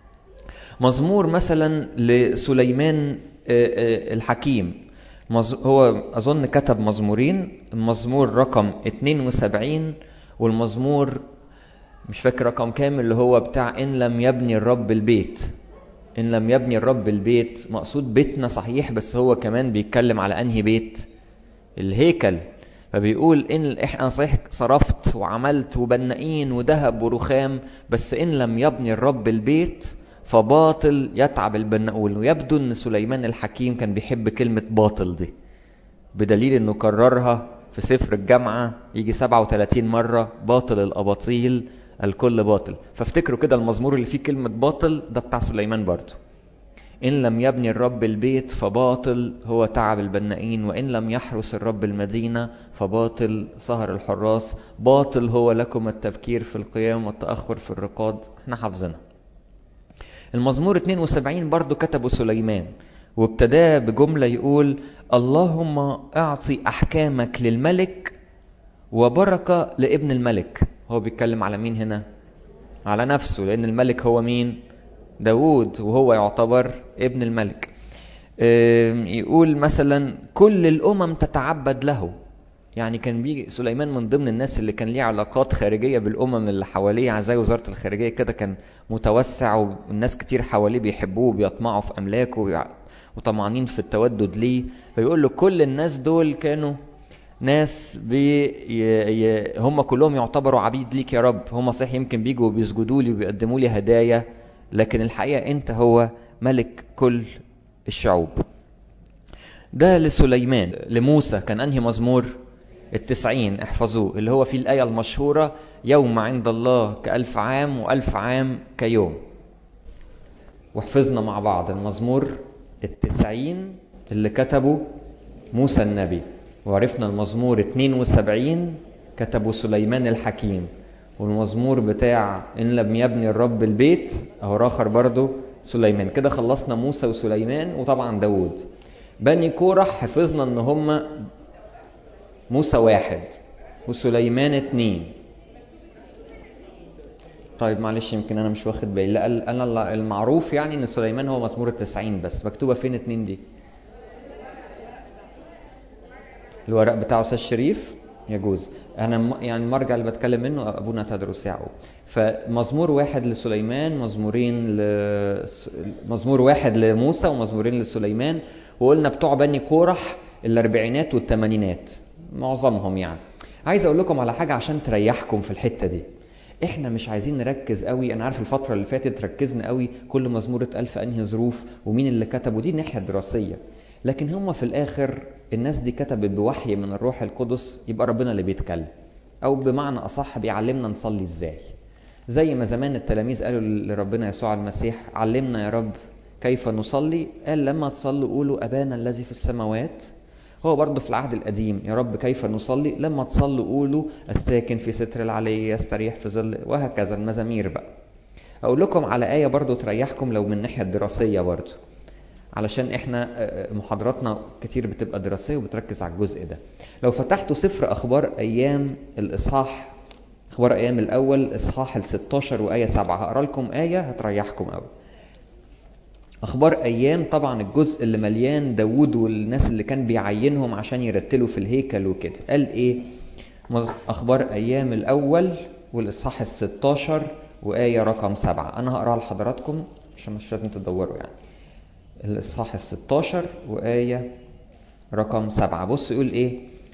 مزمور مثلا لسليمان الحكيم هو أظن كتب مزمورين المزمور رقم 72 والمزمور مش فاكر رقم كام اللي هو بتاع إن لم يبني الرب البيت إن لم يبني الرب البيت مقصود بيتنا صحيح بس هو كمان بيتكلم على أنهي بيت الهيكل فبيقول إن إحنا صحيح صرفت وعملت وبنائين وذهب ورخام بس إن لم يبني الرب البيت فباطل يتعب البناؤون ويبدو ان سليمان الحكيم كان بيحب كلمة باطل دي بدليل انه كررها في سفر الجامعة يجي 37 مرة باطل الأباطيل الكل باطل فافتكروا كده المزمور اللي فيه كلمة باطل ده بتاع سليمان برضو إن لم يبني الرب البيت فباطل هو تعب البنائين وإن لم يحرس الرب المدينة فباطل سهر الحراس باطل هو لكم التبكير في القيام والتأخر في الرقاد احنا حافظينها المزمور 72 برضو كتبه سليمان وابتداه بجملة يقول اللهم اعطي احكامك للملك وبركة لابن الملك هو بيتكلم على مين هنا على نفسه لان الملك هو مين داود وهو يعتبر ابن الملك يقول مثلا كل الامم تتعبد له يعني كان بيجي سليمان من ضمن الناس اللي كان ليه علاقات خارجيه بالامم اللي حواليه زي وزاره الخارجيه كده كان متوسع والناس كتير حواليه بيحبوه وبيطمعوا في املاكه وطمعانين في التودد ليه فيقول له كل الناس دول كانوا ناس بي ي... هم كلهم يعتبروا عبيد ليك يا رب هم صحيح يمكن بيجوا وبيسجدوا لي وبيقدموا لي هدايا لكن الحقيقه انت هو ملك كل الشعوب ده لسليمان لموسى كان انهي مزمور التسعين احفظوه اللي هو فيه الآية المشهورة يوم عند الله كألف عام وألف عام كيوم وحفظنا مع بعض المزمور التسعين اللي كتبه موسى النبي وعرفنا المزمور 72 كتبه سليمان الحكيم والمزمور بتاع إن لم يبني الرب البيت أهو آخر برضه سليمان كده خلصنا موسى وسليمان وطبعا داود بني كورح حفظنا ان هم موسى واحد وسليمان اتنين طيب معلش يمكن انا مش واخد بالي لا انا المعروف يعني ان سليمان هو مزمور التسعين بس مكتوبه فين اتنين دي الورق بتاعه استاذ شريف يجوز انا يعني المرجع اللي بتكلم منه ابونا تدرس يعقوب فمزمور واحد لسليمان مزمورين ل... مزمور واحد لموسى ومزمورين لسليمان وقلنا بتوع بني كورح الاربعينات والثمانينات معظمهم يعني عايز اقول لكم على حاجه عشان تريحكم في الحته دي احنا مش عايزين نركز قوي انا عارف الفتره اللي فاتت ركزنا قوي كل مزمور اتقال في انهي ظروف ومين اللي كتبه دي الناحيه الدراسيه لكن هم في الاخر الناس دي كتبت بوحي من الروح القدس يبقى ربنا اللي بيتكلم او بمعنى اصح بيعلمنا نصلي ازاي زي ما زمان التلاميذ قالوا لربنا يسوع المسيح علمنا يا رب كيف نصلي قال لما تصلوا قولوا ابانا الذي في السماوات هو برضه في العهد القديم يا رب كيف نصلي لما تصلوا قولوا الساكن في ستر العلي يستريح في ظل وهكذا المزامير بقى اقول لكم على ايه برضه تريحكم لو من الناحيه الدراسيه برضه علشان احنا محاضراتنا كتير بتبقى دراسيه وبتركز على الجزء ده لو فتحتوا سفر اخبار ايام الاصحاح اخبار ايام الاول اصحاح ال 16 وايه 7 هقرا لكم ايه هتريحكم قوي اخبار ايام طبعا الجزء اللي مليان داوود والناس اللي كان بيعينهم عشان يرتلوا في الهيكل وكده قال ايه اخبار ايام الاول والاصحاح ال16 وايه رقم سبعة انا هقراها لحضراتكم عشان مش لازم تدوروا يعني الاصحاح ال16 وايه رقم سبعة بص يقول ايه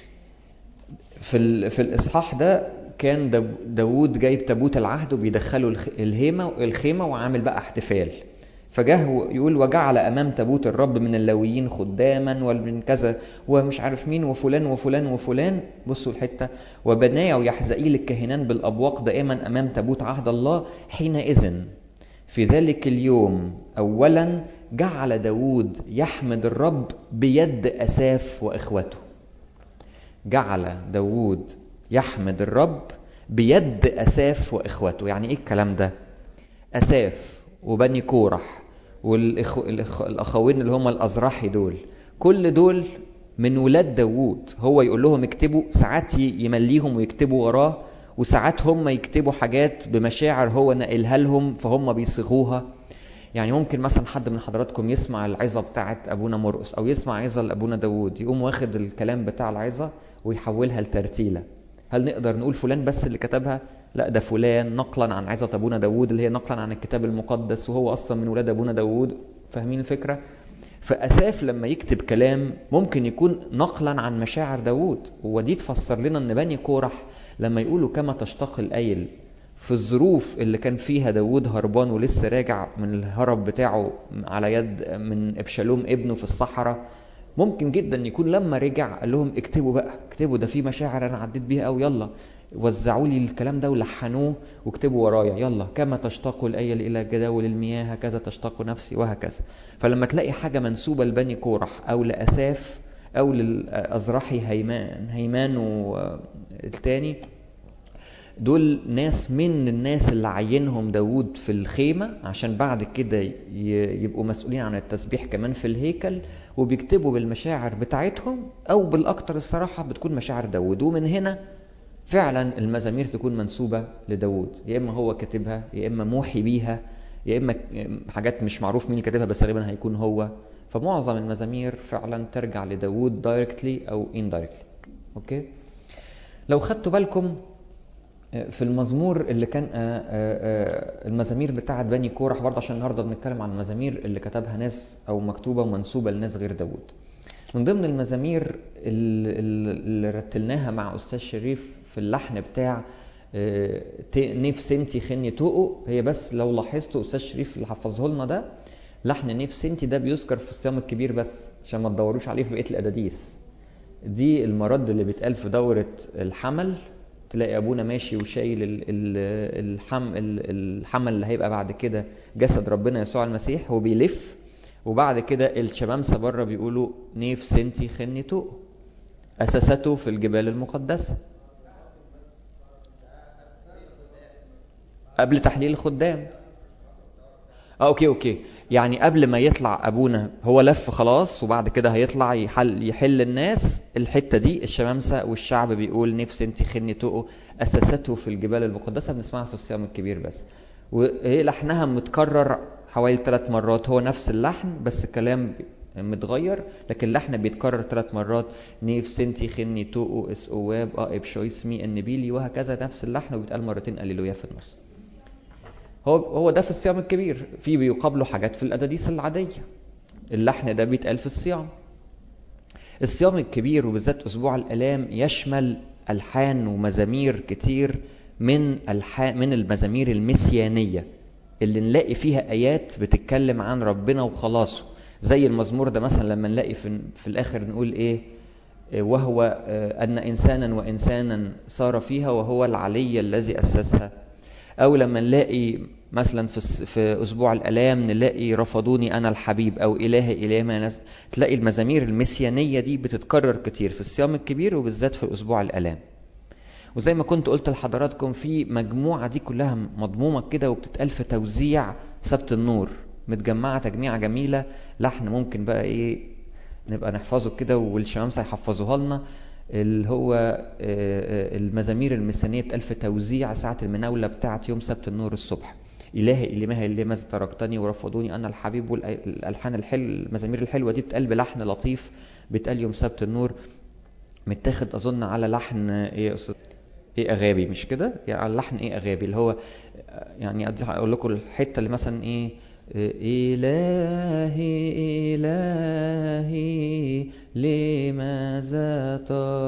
في في الاصحاح ده كان داوود جايب تابوت العهد وبيدخله الهيمه الخيمه وعامل بقى احتفال فجاه يقول وجعل امام تابوت الرب من اللاويين خداما ومن كذا ومش عارف مين وفلان وفلان وفلان بصوا الحته وبنايا ويحزئيل الكاهنان بالابواق دائما امام تابوت عهد الله حينئذ في ذلك اليوم اولا جعل داود يحمد الرب بيد اساف واخوته جعل داود يحمد الرب بيد اساف واخوته يعني ايه الكلام ده اساف وبني كورح والاخوين اللي هم الازرحي دول كل دول من ولاد داوود هو يقول لهم اكتبوا ساعات يمليهم ويكتبوا وراه وساعات هم يكتبوا حاجات بمشاعر هو نقلها لهم فهم بيصيغوها يعني ممكن مثلا حد من حضراتكم يسمع العظه بتاعت ابونا مرقس او يسمع عظه لابونا داوود يقوم واخد الكلام بتاع العظه ويحولها لترتيله هل نقدر نقول فلان بس اللي كتبها لا ده فلان نقلا عن عظة أبونا داود اللي هي نقلا عن الكتاب المقدس وهو أصلا من ولاد أبونا داود فاهمين الفكرة؟ فأساف لما يكتب كلام ممكن يكون نقلا عن مشاعر داود ودي تفسر لنا أن بني كورح لما يقولوا كما تشتاق الأيل في الظروف اللي كان فيها داود هربان ولسه راجع من الهرب بتاعه على يد من ابشالوم ابنه في الصحراء ممكن جدا يكون لما رجع قال لهم اكتبوا بقى اكتبوا ده في مشاعر انا عديت بيها قوي يلا وزعوا لي الكلام ده ولحنوه واكتبوا ورايا يلا كما تشتاق الايل الى جداول المياه هكذا تشتاق نفسي وهكذا فلما تلاقي حاجه منسوبه لبني كورح او لاساف او للازرحي هيمان هيمان والتاني دول ناس من الناس اللي عينهم داود في الخيمة عشان بعد كده يبقوا مسؤولين عن التسبيح كمان في الهيكل وبيكتبوا بالمشاعر بتاعتهم أو بالأكتر الصراحة بتكون مشاعر داود ومن هنا فعلا المزامير تكون منسوبة لداود يا إما هو كاتبها يا إما موحي بيها يا إما حاجات مش معروف مين اللي كاتبها بس غالبا هيكون هو فمعظم المزامير فعلا ترجع لداود دايركتلي أو اندايركتلي أوكي لو خدتوا بالكم في المزمور اللي كان المزامير بتاعه بني كورح برضه عشان النهارده بنتكلم عن المزامير اللي كتبها ناس او مكتوبه ومنسوبه لناس غير داوود من ضمن المزامير اللي رتلناها مع استاذ شريف في اللحن بتاع نفس انتي خني توقو هي بس لو لاحظتوا استاذ شريف اللي حفظه لنا ده لحن نفس انتي ده بيذكر في الصيام الكبير بس عشان ما تدوروش عليه في بقيه الاداديس دي المرد اللي بيتقال في دوره الحمل تلاقي ابونا ماشي وشايل الحم الحمل اللي هيبقى بعد كده جسد ربنا يسوع المسيح وبيلف وبعد كده الشمامسه بره بيقولوا نيف سنتي خني توق اساسته في الجبال المقدسه قبل تحليل الخدام اه اوكي اوكي يعني قبل ما يطلع ابونا هو لف خلاص وبعد كده هيطلع يحل يحل الناس الحته دي الشمامسه والشعب بيقول نفس انت خني توقو اساسته في الجبال المقدسه بنسمعها في الصيام الكبير بس وهي لحنها متكرر حوالي ثلاث مرات هو نفس اللحن بس الكلام متغير لكن اللحن بيتكرر ثلاث مرات نيف سنتي خني توقو اس اواب اه ابشويسمي النبيلي وهكذا نفس اللحن وبيتقال مرتين اليلويا في النص هو هو ده في الصيام الكبير في بيقابله حاجات في الاداديس العاديه اللحن ده بيتقال في الصيام الصيام الكبير وبالذات اسبوع الالام يشمل الحان ومزامير كتير من الحان من المزامير المسيانيه اللي نلاقي فيها ايات بتتكلم عن ربنا وخلاصه زي المزمور ده مثلا لما نلاقي في, في الاخر نقول ايه وهو ان انسانا وانسانا صار فيها وهو العلي الذي اسسها او لما نلاقي مثلا في في اسبوع الالام نلاقي رفضوني انا الحبيب او الهي الهي ما ناس تلاقي المزامير المسيانيه دي بتتكرر كتير في الصيام الكبير وبالذات في اسبوع الالام وزي ما كنت قلت لحضراتكم في مجموعه دي كلها مضمومه كده وبتتقال في توزيع سبت النور متجمعه تجميعه جميله لحن ممكن بقى ايه نبقى نحفظه كده والشمامسه يحفظوها لنا اللي هو المزامير المسانية بتقال في توزيع ساعة المناولة بتاعة يوم سبت النور الصبح إلهي اللي ما اللي ماذا تركتني ورفضوني أنا الحبيب والألحان الحلو المزامير الحلوة دي بتقال بلحن لطيف بتقال يوم سبت النور متاخد أظن على لحن إيه أستاذ إيه أغابي مش كده؟ يعني على لحن إيه أغابي اللي هو يعني أقول لكم الحتة اللي مثلا إيه إلهي إلهي لماذا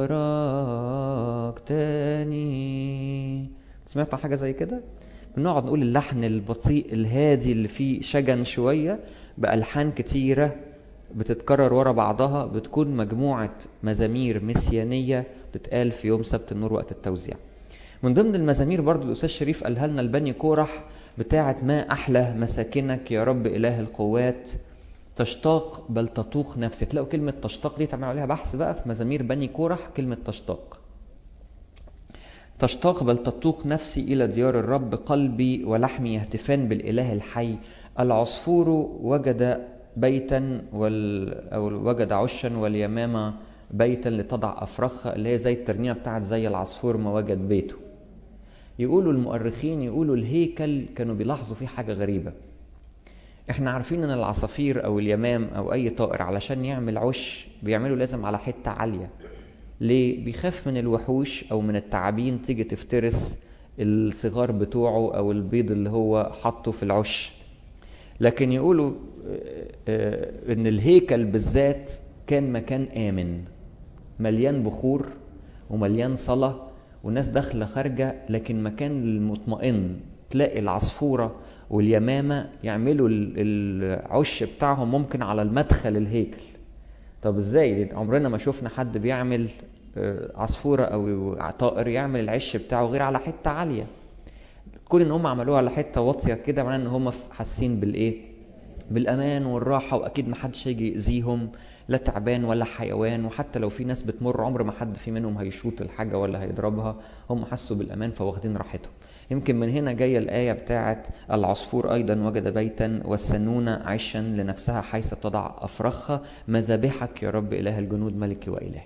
تركتني سمعت حاجة زي كده بنقعد نقول اللحن البطيء الهادي اللي فيه شجن شوية بألحان كتيرة بتتكرر ورا بعضها بتكون مجموعة مزامير مسيانية بتتقال في يوم سبت النور وقت التوزيع من ضمن المزامير برضو الأستاذ شريف قالها لنا البني كورح بتاعة ما أحلى مساكنك يا رب إله القوات تشتاق بل تطوق نفسي تلاقوا كلمة تشتاق دي تعملوا عليها بحث بقى في مزامير بني كورح كلمة تشتاق تشتاق بل تطوق نفسي إلى ديار الرب قلبي ولحمي يهتفان بالإله الحي العصفور وجد بيتا وال... أو وجد عشا واليمامة بيتا لتضع أفرخها اللي هي زي الترنيمة بتاعت زي العصفور ما وجد بيته يقولوا المؤرخين يقولوا الهيكل كانوا بيلاحظوا فيه حاجة غريبة احنا عارفين ان العصافير او اليمام او اي طائر علشان يعمل عش بيعمله لازم على حتة عالية ليه بيخاف من الوحوش او من التعابين تيجي تفترس الصغار بتوعه او البيض اللي هو حاطه في العش لكن يقولوا ان الهيكل بالذات كان مكان امن مليان بخور ومليان صلاه والناس داخله خارجه لكن مكان مطمئن تلاقي العصفوره واليمامه يعملوا العش بتاعهم ممكن على المدخل الهيكل طب ازاي عمرنا ما شفنا حد بيعمل عصفوره او طائر يعمل العش بتاعه غير على حته عاليه كون ان هم عملوها على حته واطيه كده معناه ان هم حاسين بالايه بالامان والراحه واكيد ما حدش هيجي ياذيهم لا تعبان ولا حيوان وحتى لو في ناس بتمر عمر ما حد في منهم هيشوط الحاجة ولا هيضربها هم حسوا بالأمان فواخدين راحتهم يمكن من هنا جاية الآية بتاعت العصفور أيضا وجد بيتا والسنونة عشا لنفسها حيث تضع أفرخها مذابحك يا رب إله الجنود ملكي وإلهي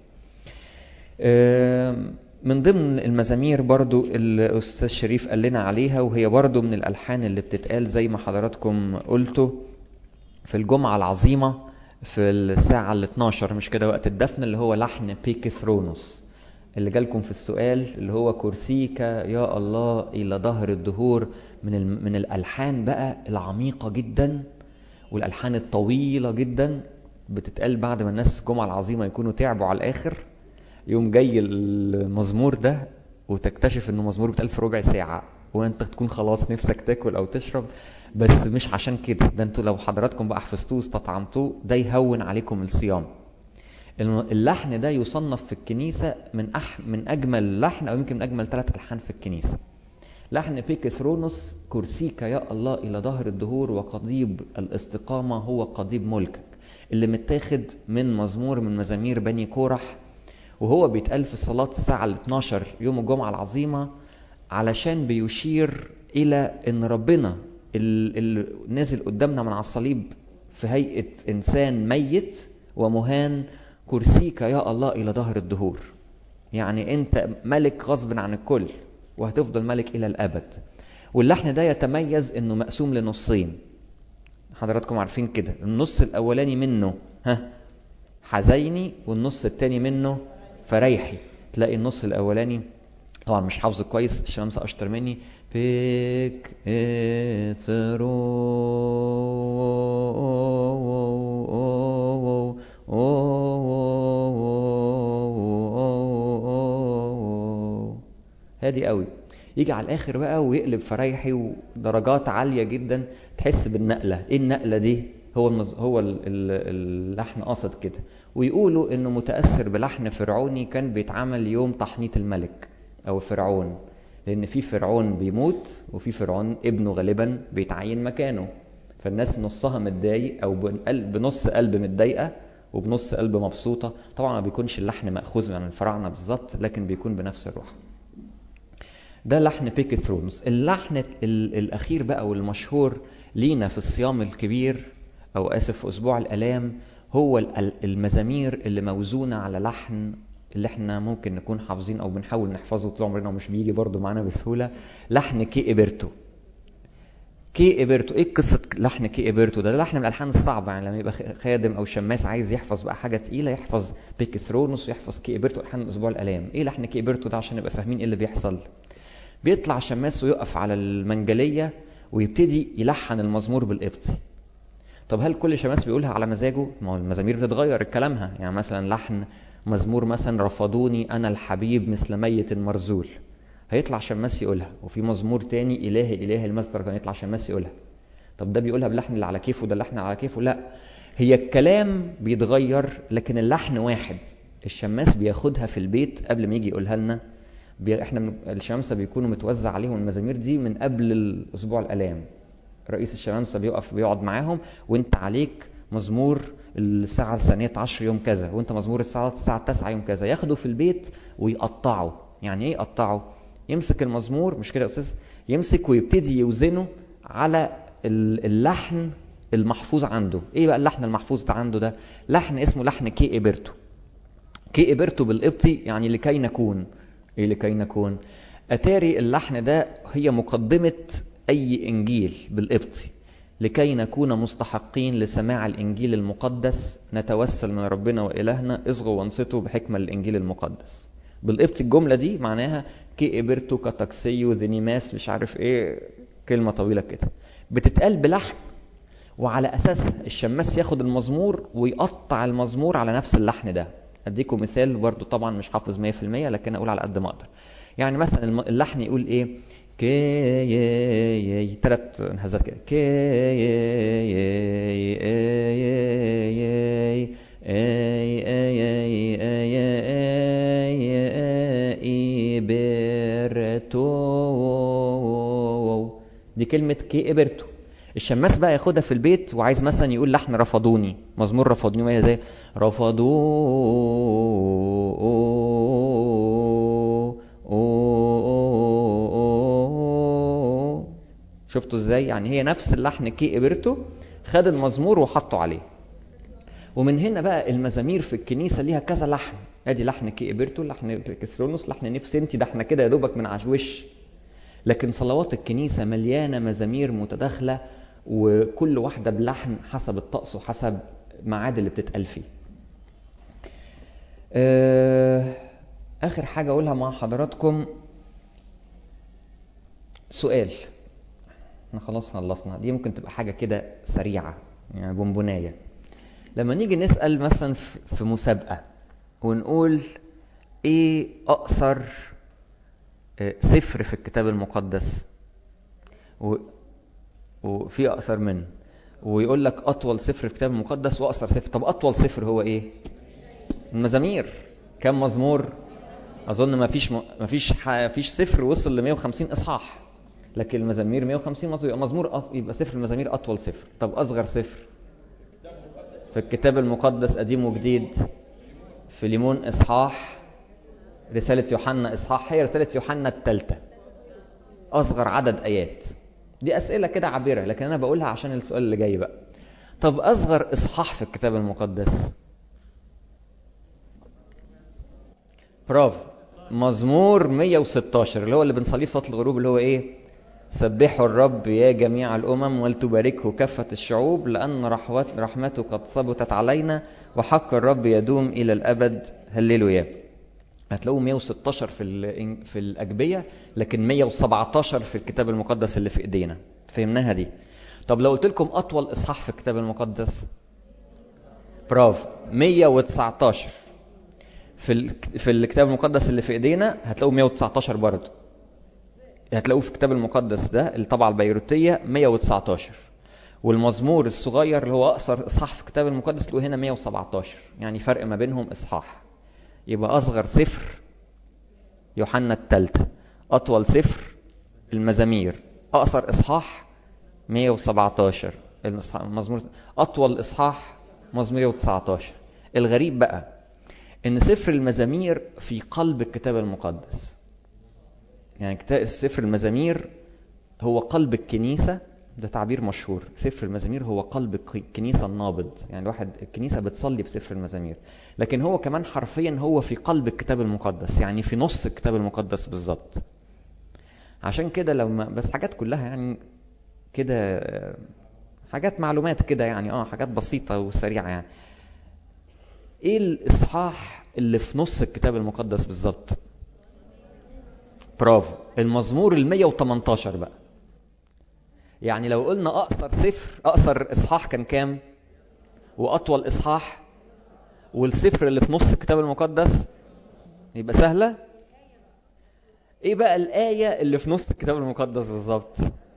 من ضمن المزامير برضو الأستاذ شريف قال لنا عليها وهي برضو من الألحان اللي بتتقال زي ما حضراتكم قلتوا في الجمعة العظيمة في الساعة ال 12 مش كده وقت الدفن اللي هو لحن بيك ثرونوس اللي جالكم في السؤال اللي هو كرسيك يا الله إلى ظهر الدهور من من الألحان بقى العميقة جدا والألحان الطويلة جدا بتتقال بعد ما الناس الجمعة العظيمة يكونوا تعبوا على الآخر يوم جاي المزمور ده وتكتشف انه مزمور بيتقال في ربع ساعة وانت تكون خلاص نفسك تاكل او تشرب بس مش عشان كده ده انتوا لو حضراتكم بقى حفظتوه واستطعمتوه ده يهون عليكم الصيام اللحن ده يصنف في الكنيسة من أح من أجمل لحن أو يمكن من أجمل ثلاث ألحان في الكنيسة لحن بيك ثرونوس كرسيك يا الله إلى ظهر الدهور وقضيب الاستقامة هو قضيب ملكك اللي متاخد من مزمور من مزامير بني كورح وهو بيتقال في صلاة الساعة ال 12 يوم الجمعة العظيمة علشان بيشير إلى إن ربنا اللي نازل قدامنا من على الصليب في هيئة إنسان ميت ومهان كرسيك يا الله إلى ظهر الدهور يعني أنت ملك غصب عن الكل وهتفضل ملك إلى الأبد واللحن ده يتميز إنه مقسوم لنصين حضراتكم عارفين كده النص الأولاني منه ها حزيني والنص التاني منه فريحي تلاقي النص الاولاني طبعا مش حافظه كويس الشمس اشطر مني بيك هادي قوي يجي على الاخر بقى ويقلب فريحي ودرجات عاليه جدا تحس بالنقله ايه النقله دي هو المز... هو اللحن قصد كده ويقولوا انه متاثر بلحن فرعوني كان بيتعمل يوم تحنيط الملك او فرعون لان في فرعون بيموت وفي فرعون ابنه غالبا بيتعين مكانه فالناس نصها متضايق او بنص قلب متضايقه وبنص قلب مبسوطه طبعا ما بيكونش اللحن ماخوذ من الفراعنه بالظبط لكن بيكون بنفس الروح ده لحن بيك ثرونز اللحن الاخير بقى والمشهور لينا في الصيام الكبير او اسف في اسبوع الالام هو المزامير اللي موزونه على لحن اللي احنا ممكن نكون حافظين او بنحاول نحفظه طول عمرنا ومش بيجي برضه معانا بسهوله لحن كي ايبرتو كي ايبرتو ايه قصه لحن كي ايبرتو ده, ده لحن من الالحان الصعبه يعني لما يبقى خادم او شماس عايز يحفظ بقى حاجه تقيله يحفظ بيك ثرونوس ويحفظ كي ايبرتو الحان اسبوع الالام ايه لحن كي ايبرتو ده عشان نبقى فاهمين ايه اللي بيحصل بيطلع شماس ويقف على المنجليه ويبتدي يلحن المزمور بالقبطي طب هل كل شماس بيقولها على مزاجه؟ ما هو المزامير بتتغير كلامها، يعني مثلا لحن مزمور مثلا رفضوني انا الحبيب مثل ميت مرزول. هيطلع شماس يقولها، وفي مزمور تاني الهي الهي المصدر كان يطلع شماس يقولها. طب ده بيقولها بلحن اللي على كيفه ده اللحن على كيفه؟ لا. هي الكلام بيتغير لكن اللحن واحد. الشماس بياخدها في البيت قبل ما يجي يقولها لنا. بي... احنا من... الشمامسه بيكونوا متوزع عليهم المزامير دي من قبل الاسبوع الالام. رئيس الشمامسه بيقف بيقعد معاهم وانت عليك مزمور الساعة الثانية عشر يوم كذا وانت مزمور الساعة الساعة تسعة يوم كذا ياخده في البيت ويقطعوا يعني ايه يقطعوا يمسك المزمور مش كده يا استاذ يمسك ويبتدي يوزنه على اللحن المحفوظ عنده ايه بقى اللحن المحفوظ ده عنده ده لحن اسمه لحن كي ايبرتو كي ايبرتو بالقبطي يعني لكي نكون ايه لكي نكون اتاري اللحن ده هي مقدمة أي إنجيل بالقبطي لكي نكون مستحقين لسماع الإنجيل المقدس نتوسل من ربنا وإلهنا اصغوا وانصتوا بحكمة الإنجيل المقدس بالقبطي الجملة دي معناها كي إبرتو كتاكسيو ذنيماس مش عارف إيه كلمة طويلة كده بتتقال بلحن وعلى أساسها الشماس ياخد المزمور ويقطع المزمور على نفس اللحن ده أديكم مثال برضو طبعا مش حافظ 100% لكن أقول على قد ما أقدر يعني مثلا اللحن يقول إيه كي يي يي ثلاث انهزات كده كي يي يي يي دي كلمة كي إبرتو الشماس بقى ياخدها في البيت وعايز مثلا يقول لحن رفضوني مزمور رفضوني وهي زي رفضوا شفتوا ازاي يعني هي نفس اللحن كي قبرته خد المزمور وحطه عليه ومن هنا بقى المزامير في الكنيسه ليها كذا لحن ادي لحن كي قبرته لحن كسرونوس لحن نفسنتي ده احنا كده يا دوبك من عشوش لكن صلوات الكنيسه مليانه مزامير متداخله وكل واحده بلحن حسب الطقس وحسب ميعاد اللي بتتقال فيه اخر حاجه اقولها مع حضراتكم سؤال احنا خلاص خلصنا دي ممكن تبقى حاجه كده سريعه يعني بونبونايه لما نيجي نسال مثلا في مسابقه ونقول ايه اقصر سفر في الكتاب المقدس و... وفي اقصر منه ويقول لك اطول سفر في الكتاب المقدس واقصر سفر طب اطول سفر هو ايه المزامير كم مزمور اظن ما فيش ما فيش ما فيش سفر وصل ل 150 اصحاح لكن المزامير 150 مزمور يبقى مزمور أص... يبقى سفر المزامير اطول سفر طب اصغر سفر في الكتاب المقدس قديم وجديد في ليمون اصحاح رسالة يوحنا اصحاح هي رسالة يوحنا الثالثة اصغر عدد ايات دي اسئلة كده عابرة لكن انا بقولها عشان السؤال اللي جاي بقى طب اصغر اصحاح في الكتاب المقدس برافو مزمور 116 اللي هو اللي بنصليه في صلاه الغروب اللي هو ايه سبحوا الرب يا جميع الامم ولتباركه كافه الشعوب لان رحمته قد ثبتت علينا وحق الرب يدوم الى الابد هللويا هتلاقوا 116 في في الاجبيه لكن 117 في الكتاب المقدس اللي في ايدينا فهمناها دي طب لو قلت لكم اطول اصحاح في الكتاب المقدس برافو 119 في في الكتاب المقدس اللي في ايدينا هتلاقوا 119 برضه هتلاقوه في الكتاب المقدس ده الطبعه البيروتيه 119 والمزمور الصغير اللي هو اقصر اصحاح في الكتاب المقدس تلاقوه هنا 117 يعني فرق ما بينهم اصحاح يبقى اصغر سفر يوحنا الثالثه اطول سفر المزامير اقصر اصحاح 117 المزمور اطول اصحاح مزمور 119 الغريب بقى ان سفر المزامير في قلب الكتاب المقدس يعني كتاب سفر المزامير هو قلب الكنيسة ده تعبير مشهور سفر المزامير هو قلب الكنيسة النابض يعني الواحد الكنيسة بتصلي بسفر المزامير لكن هو كمان حرفيا هو في قلب الكتاب المقدس يعني في نص الكتاب المقدس بالظبط عشان كده لما بس حاجات كلها يعني كده حاجات معلومات كده يعني اه حاجات بسيطة وسريعة يعني ايه الاصحاح اللي في نص الكتاب المقدس بالظبط برافو المزمور ال 118 بقى يعني لو قلنا اقصر سفر اقصر اصحاح كان كام واطول اصحاح والسفر اللي في نص الكتاب المقدس يبقى سهله ايه بقى الايه اللي في نص الكتاب المقدس بالظبط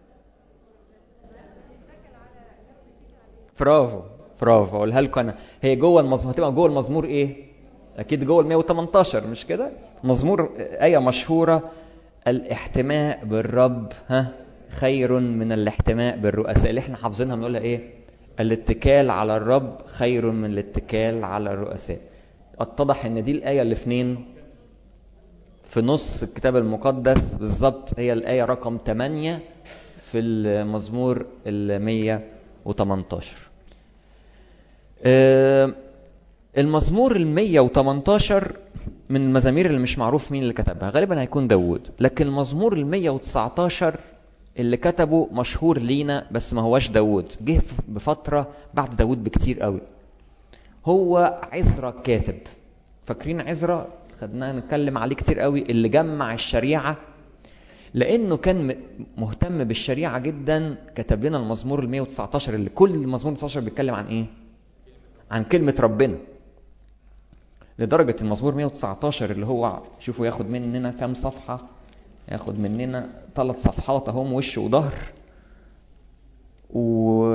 برافو برافو اقولها لكم انا هي جوه المزمور هتبقى جوه المزمور ايه اكيد جوه ال 118 مش كده مزمور ايه مشهوره الاحتماء بالرب ها خير من الاحتماء بالرؤساء اللي احنا حافظينها بنقولها ايه الاتكال على الرب خير من الاتكال على الرؤساء اتضح ان دي الايه اللي فين في نص الكتاب المقدس بالظبط هي الايه رقم 8 في المزمور ال 118 المزمور ال 118 من المزامير اللي مش معروف مين اللي كتبها غالبا هيكون داوود لكن المزمور ال 119 اللي كتبه مشهور لينا بس ما هواش داوود جه بفترة بعد داوود بكتير قوي هو عزرا كاتب فاكرين عزرا خدناه نتكلم عليه كتير قوي اللي جمع الشريعة لانه كان مهتم بالشريعة جدا كتب لنا المزمور ال 119 اللي كل المزمور 19 بيتكلم عن ايه عن كلمة ربنا لدرجة المزمور 119 اللي هو شوفوا ياخد مننا كام صفحة ياخد مننا ثلاث صفحات اهم وش وظهر و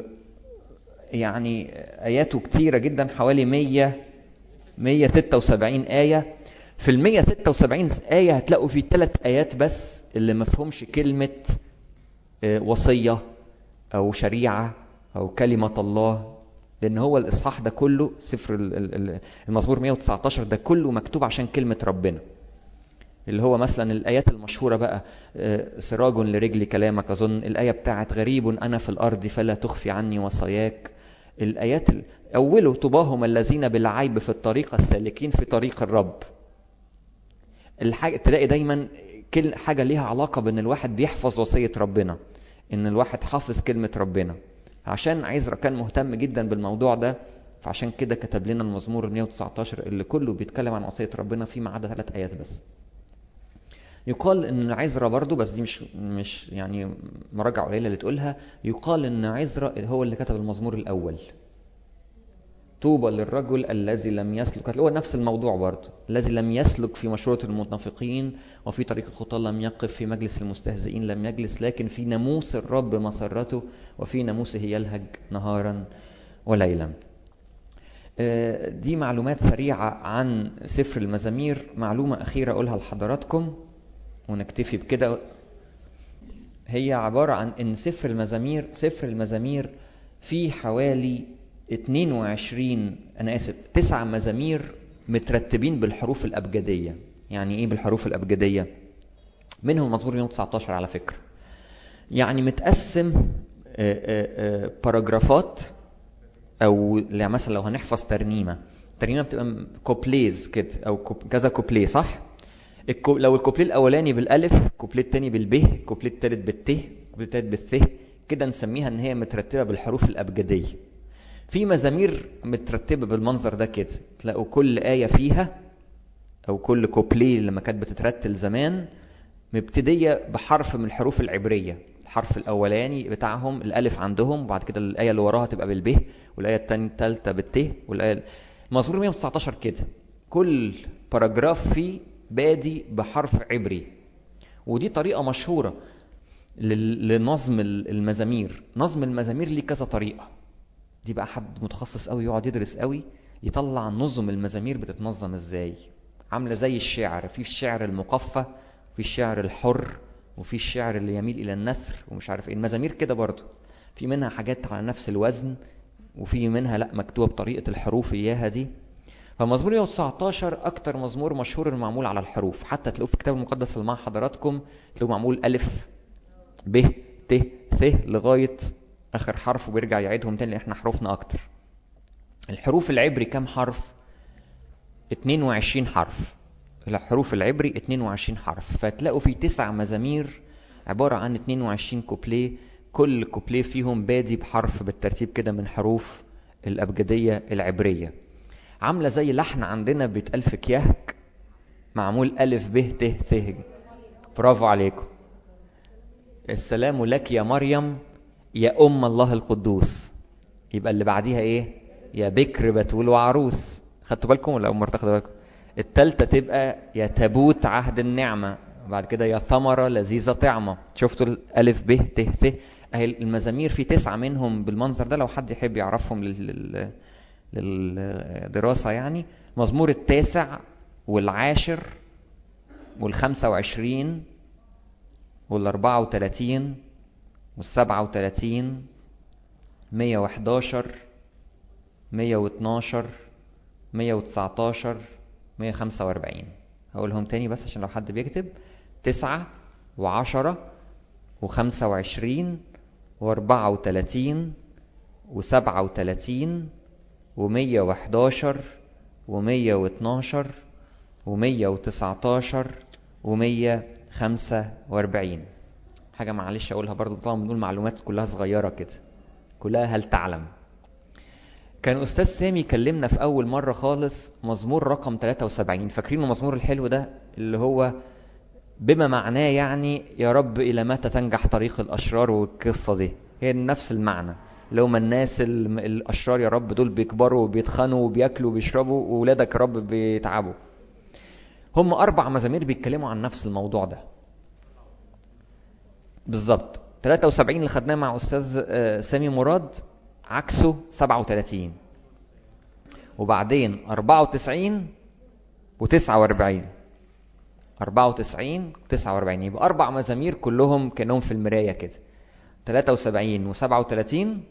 يعني اياته كتيرة جدا حوالي 100 176 آية في ال 176 آية هتلاقوا في ثلاث آيات بس اللي ما فيهمش كلمة وصية أو شريعة أو كلمة الله لأن هو الإصحاح ده كله سفر المزمور 119 ده كله مكتوب عشان كلمة ربنا اللي هو مثلا الآيات المشهورة بقى سراج لرجل كلامك أظن الآية بتاعت غريب أنا في الأرض فلا تخفي عني وصاياك الآيات أوله طباهم الذين بالعيب في الطريق السالكين في طريق الرب الحاجة تلاقي دايما كل حاجة ليها علاقة بأن الواحد بيحفظ وصية ربنا إن الواحد حافظ كلمة ربنا عشان عزرا كان مهتم جدا بالموضوع ده فعشان كده كتب لنا المزمور 119 اللي كله بيتكلم عن وصية ربنا فيما عدا ثلاث آيات بس يقال ان عزرا برضو بس دي مش مش يعني مراجعه قليله اللي تقولها يقال ان عزرا هو اللي كتب المزمور الاول طوبى للرجل الذي لم يسلك هو نفس الموضوع برضه الذي لم يسلك في مشورة المتنافقين وفي طريق الخطاة لم يقف في مجلس المستهزئين لم يجلس لكن في ناموس الرب مسرته وفي ناموسه يلهج نهارا وليلا دي معلومات سريعة عن سفر المزامير معلومة أخيرة أقولها لحضراتكم ونكتفي بكده هي عبارة عن إن سفر المزامير سفر المزامير فيه حوالي 22 أنا آسف تسع مزامير مترتبين بالحروف الأبجدية يعني إيه بالحروف الأبجدية؟ منهم مزمور 119 على فكرة يعني متقسم باراجرافات او يعني مثلا لو هنحفظ ترنيمه ترنيمه بتبقى كوبليز كده او كذا كوبليه صح الكو... لو الكوبليه الاولاني بالالف الكوبليه الثاني بالب الكوبليه الثالث بالت الكوبليه الثالث بالث كده نسميها ان هي مترتبه بالحروف الابجديه في مزامير مترتبه بالمنظر ده كده تلاقوا كل ايه فيها او كل كوبليه لما كانت بتترتل زمان مبتديه بحرف من الحروف العبريه الحرف الاولاني بتاعهم الالف عندهم وبعد كده الايه اللي وراها تبقى بالب والايه الثانيه الثالثه بالت والايه مزمور 119 كده كل باراجراف فيه بادي بحرف عبري ودي طريقه مشهوره لنظم المزامير نظم المزامير ليه كذا طريقه دي بقى حد متخصص قوي يقعد يدرس قوي يطلع نظم المزامير بتتنظم ازاي عامله زي الشعر في الشعر المقفى في الشعر الحر وفي الشعر اللي يميل الى النثر ومش عارف ايه المزامير كده برضه في منها حاجات على نفس الوزن وفي منها لا مكتوبه بطريقه الحروف اياها دي فمزمور 119 اكتر مزمور مشهور معمول على الحروف حتى تلاقوه في الكتاب المقدس اللي مع حضراتكم تلاقوه معمول الف ب ت ث لغايه اخر حرف وبيرجع يعيدهم تاني لان احنا حروفنا اكتر الحروف العبري كام حرف 22 حرف الحروف العبري 22 حرف فتلاقوا في تسع مزامير عبارة عن 22 كوبليه كل كوبليه فيهم بادي بحرف بالترتيب كده من حروف الأبجدية العبرية عاملة زي لحن عندنا بيتقال في كيهك معمول ألف ب ت ث برافو عليكم السلام لك يا مريم يا أم الله القدوس يبقى اللي بعديها إيه يا بكر بتول وعروس خدتوا بالكم ولا أول مرة تاخدوا بالكم التالتة تبقى يا تابوت عهد النعمة بعد كده يا ثمرة لذيذة طعمة شفتوا الألف ب ت ث أهي المزامير في تسعة منهم بالمنظر ده لو حد يحب يعرفهم لل... للدراسة يعني مزمور التاسع والعاشر والخمسة وعشرين والأربعة وتلاتين والسبعة وتلاتين مية وحداشر مية واتناشر مية وتسعتاشر 145 هقولهم تاني بس عشان لو حد بيكتب تسعة وعشرة وخمسة وعشرين واربعة وتلاتين وسبعة وتلاتين ومية وحداشر ومية واتناشر ومية وتسعتاشر ومية خمسة واربعين حاجة معلش أقولها برضو طبعا بنقول معلومات كلها صغيرة كده كلها هل تعلم كان أستاذ سامي كلمنا في أول مرة خالص مزمور رقم 73 فاكرين المزمور الحلو ده اللي هو بما معناه يعني يا رب إلى متى تنجح طريق الأشرار والقصة دي هي نفس المعنى اللي هم الناس الأشرار يا رب دول بيكبروا وبيتخنوا وبياكلوا وبيشربوا وولادك يا رب بيتعبوا هم أربع مزامير بيتكلموا عن نفس الموضوع ده بالظبط 73 اللي خدناه مع أستاذ سامي مراد عكسه 37 وبعدين 94 و49 94 و49 يبقى اربع مزامير كلهم كانهم في المرايه كده 73 و 37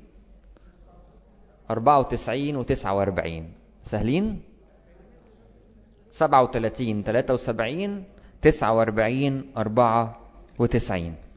94 و 49 سهلين 37 73 49 94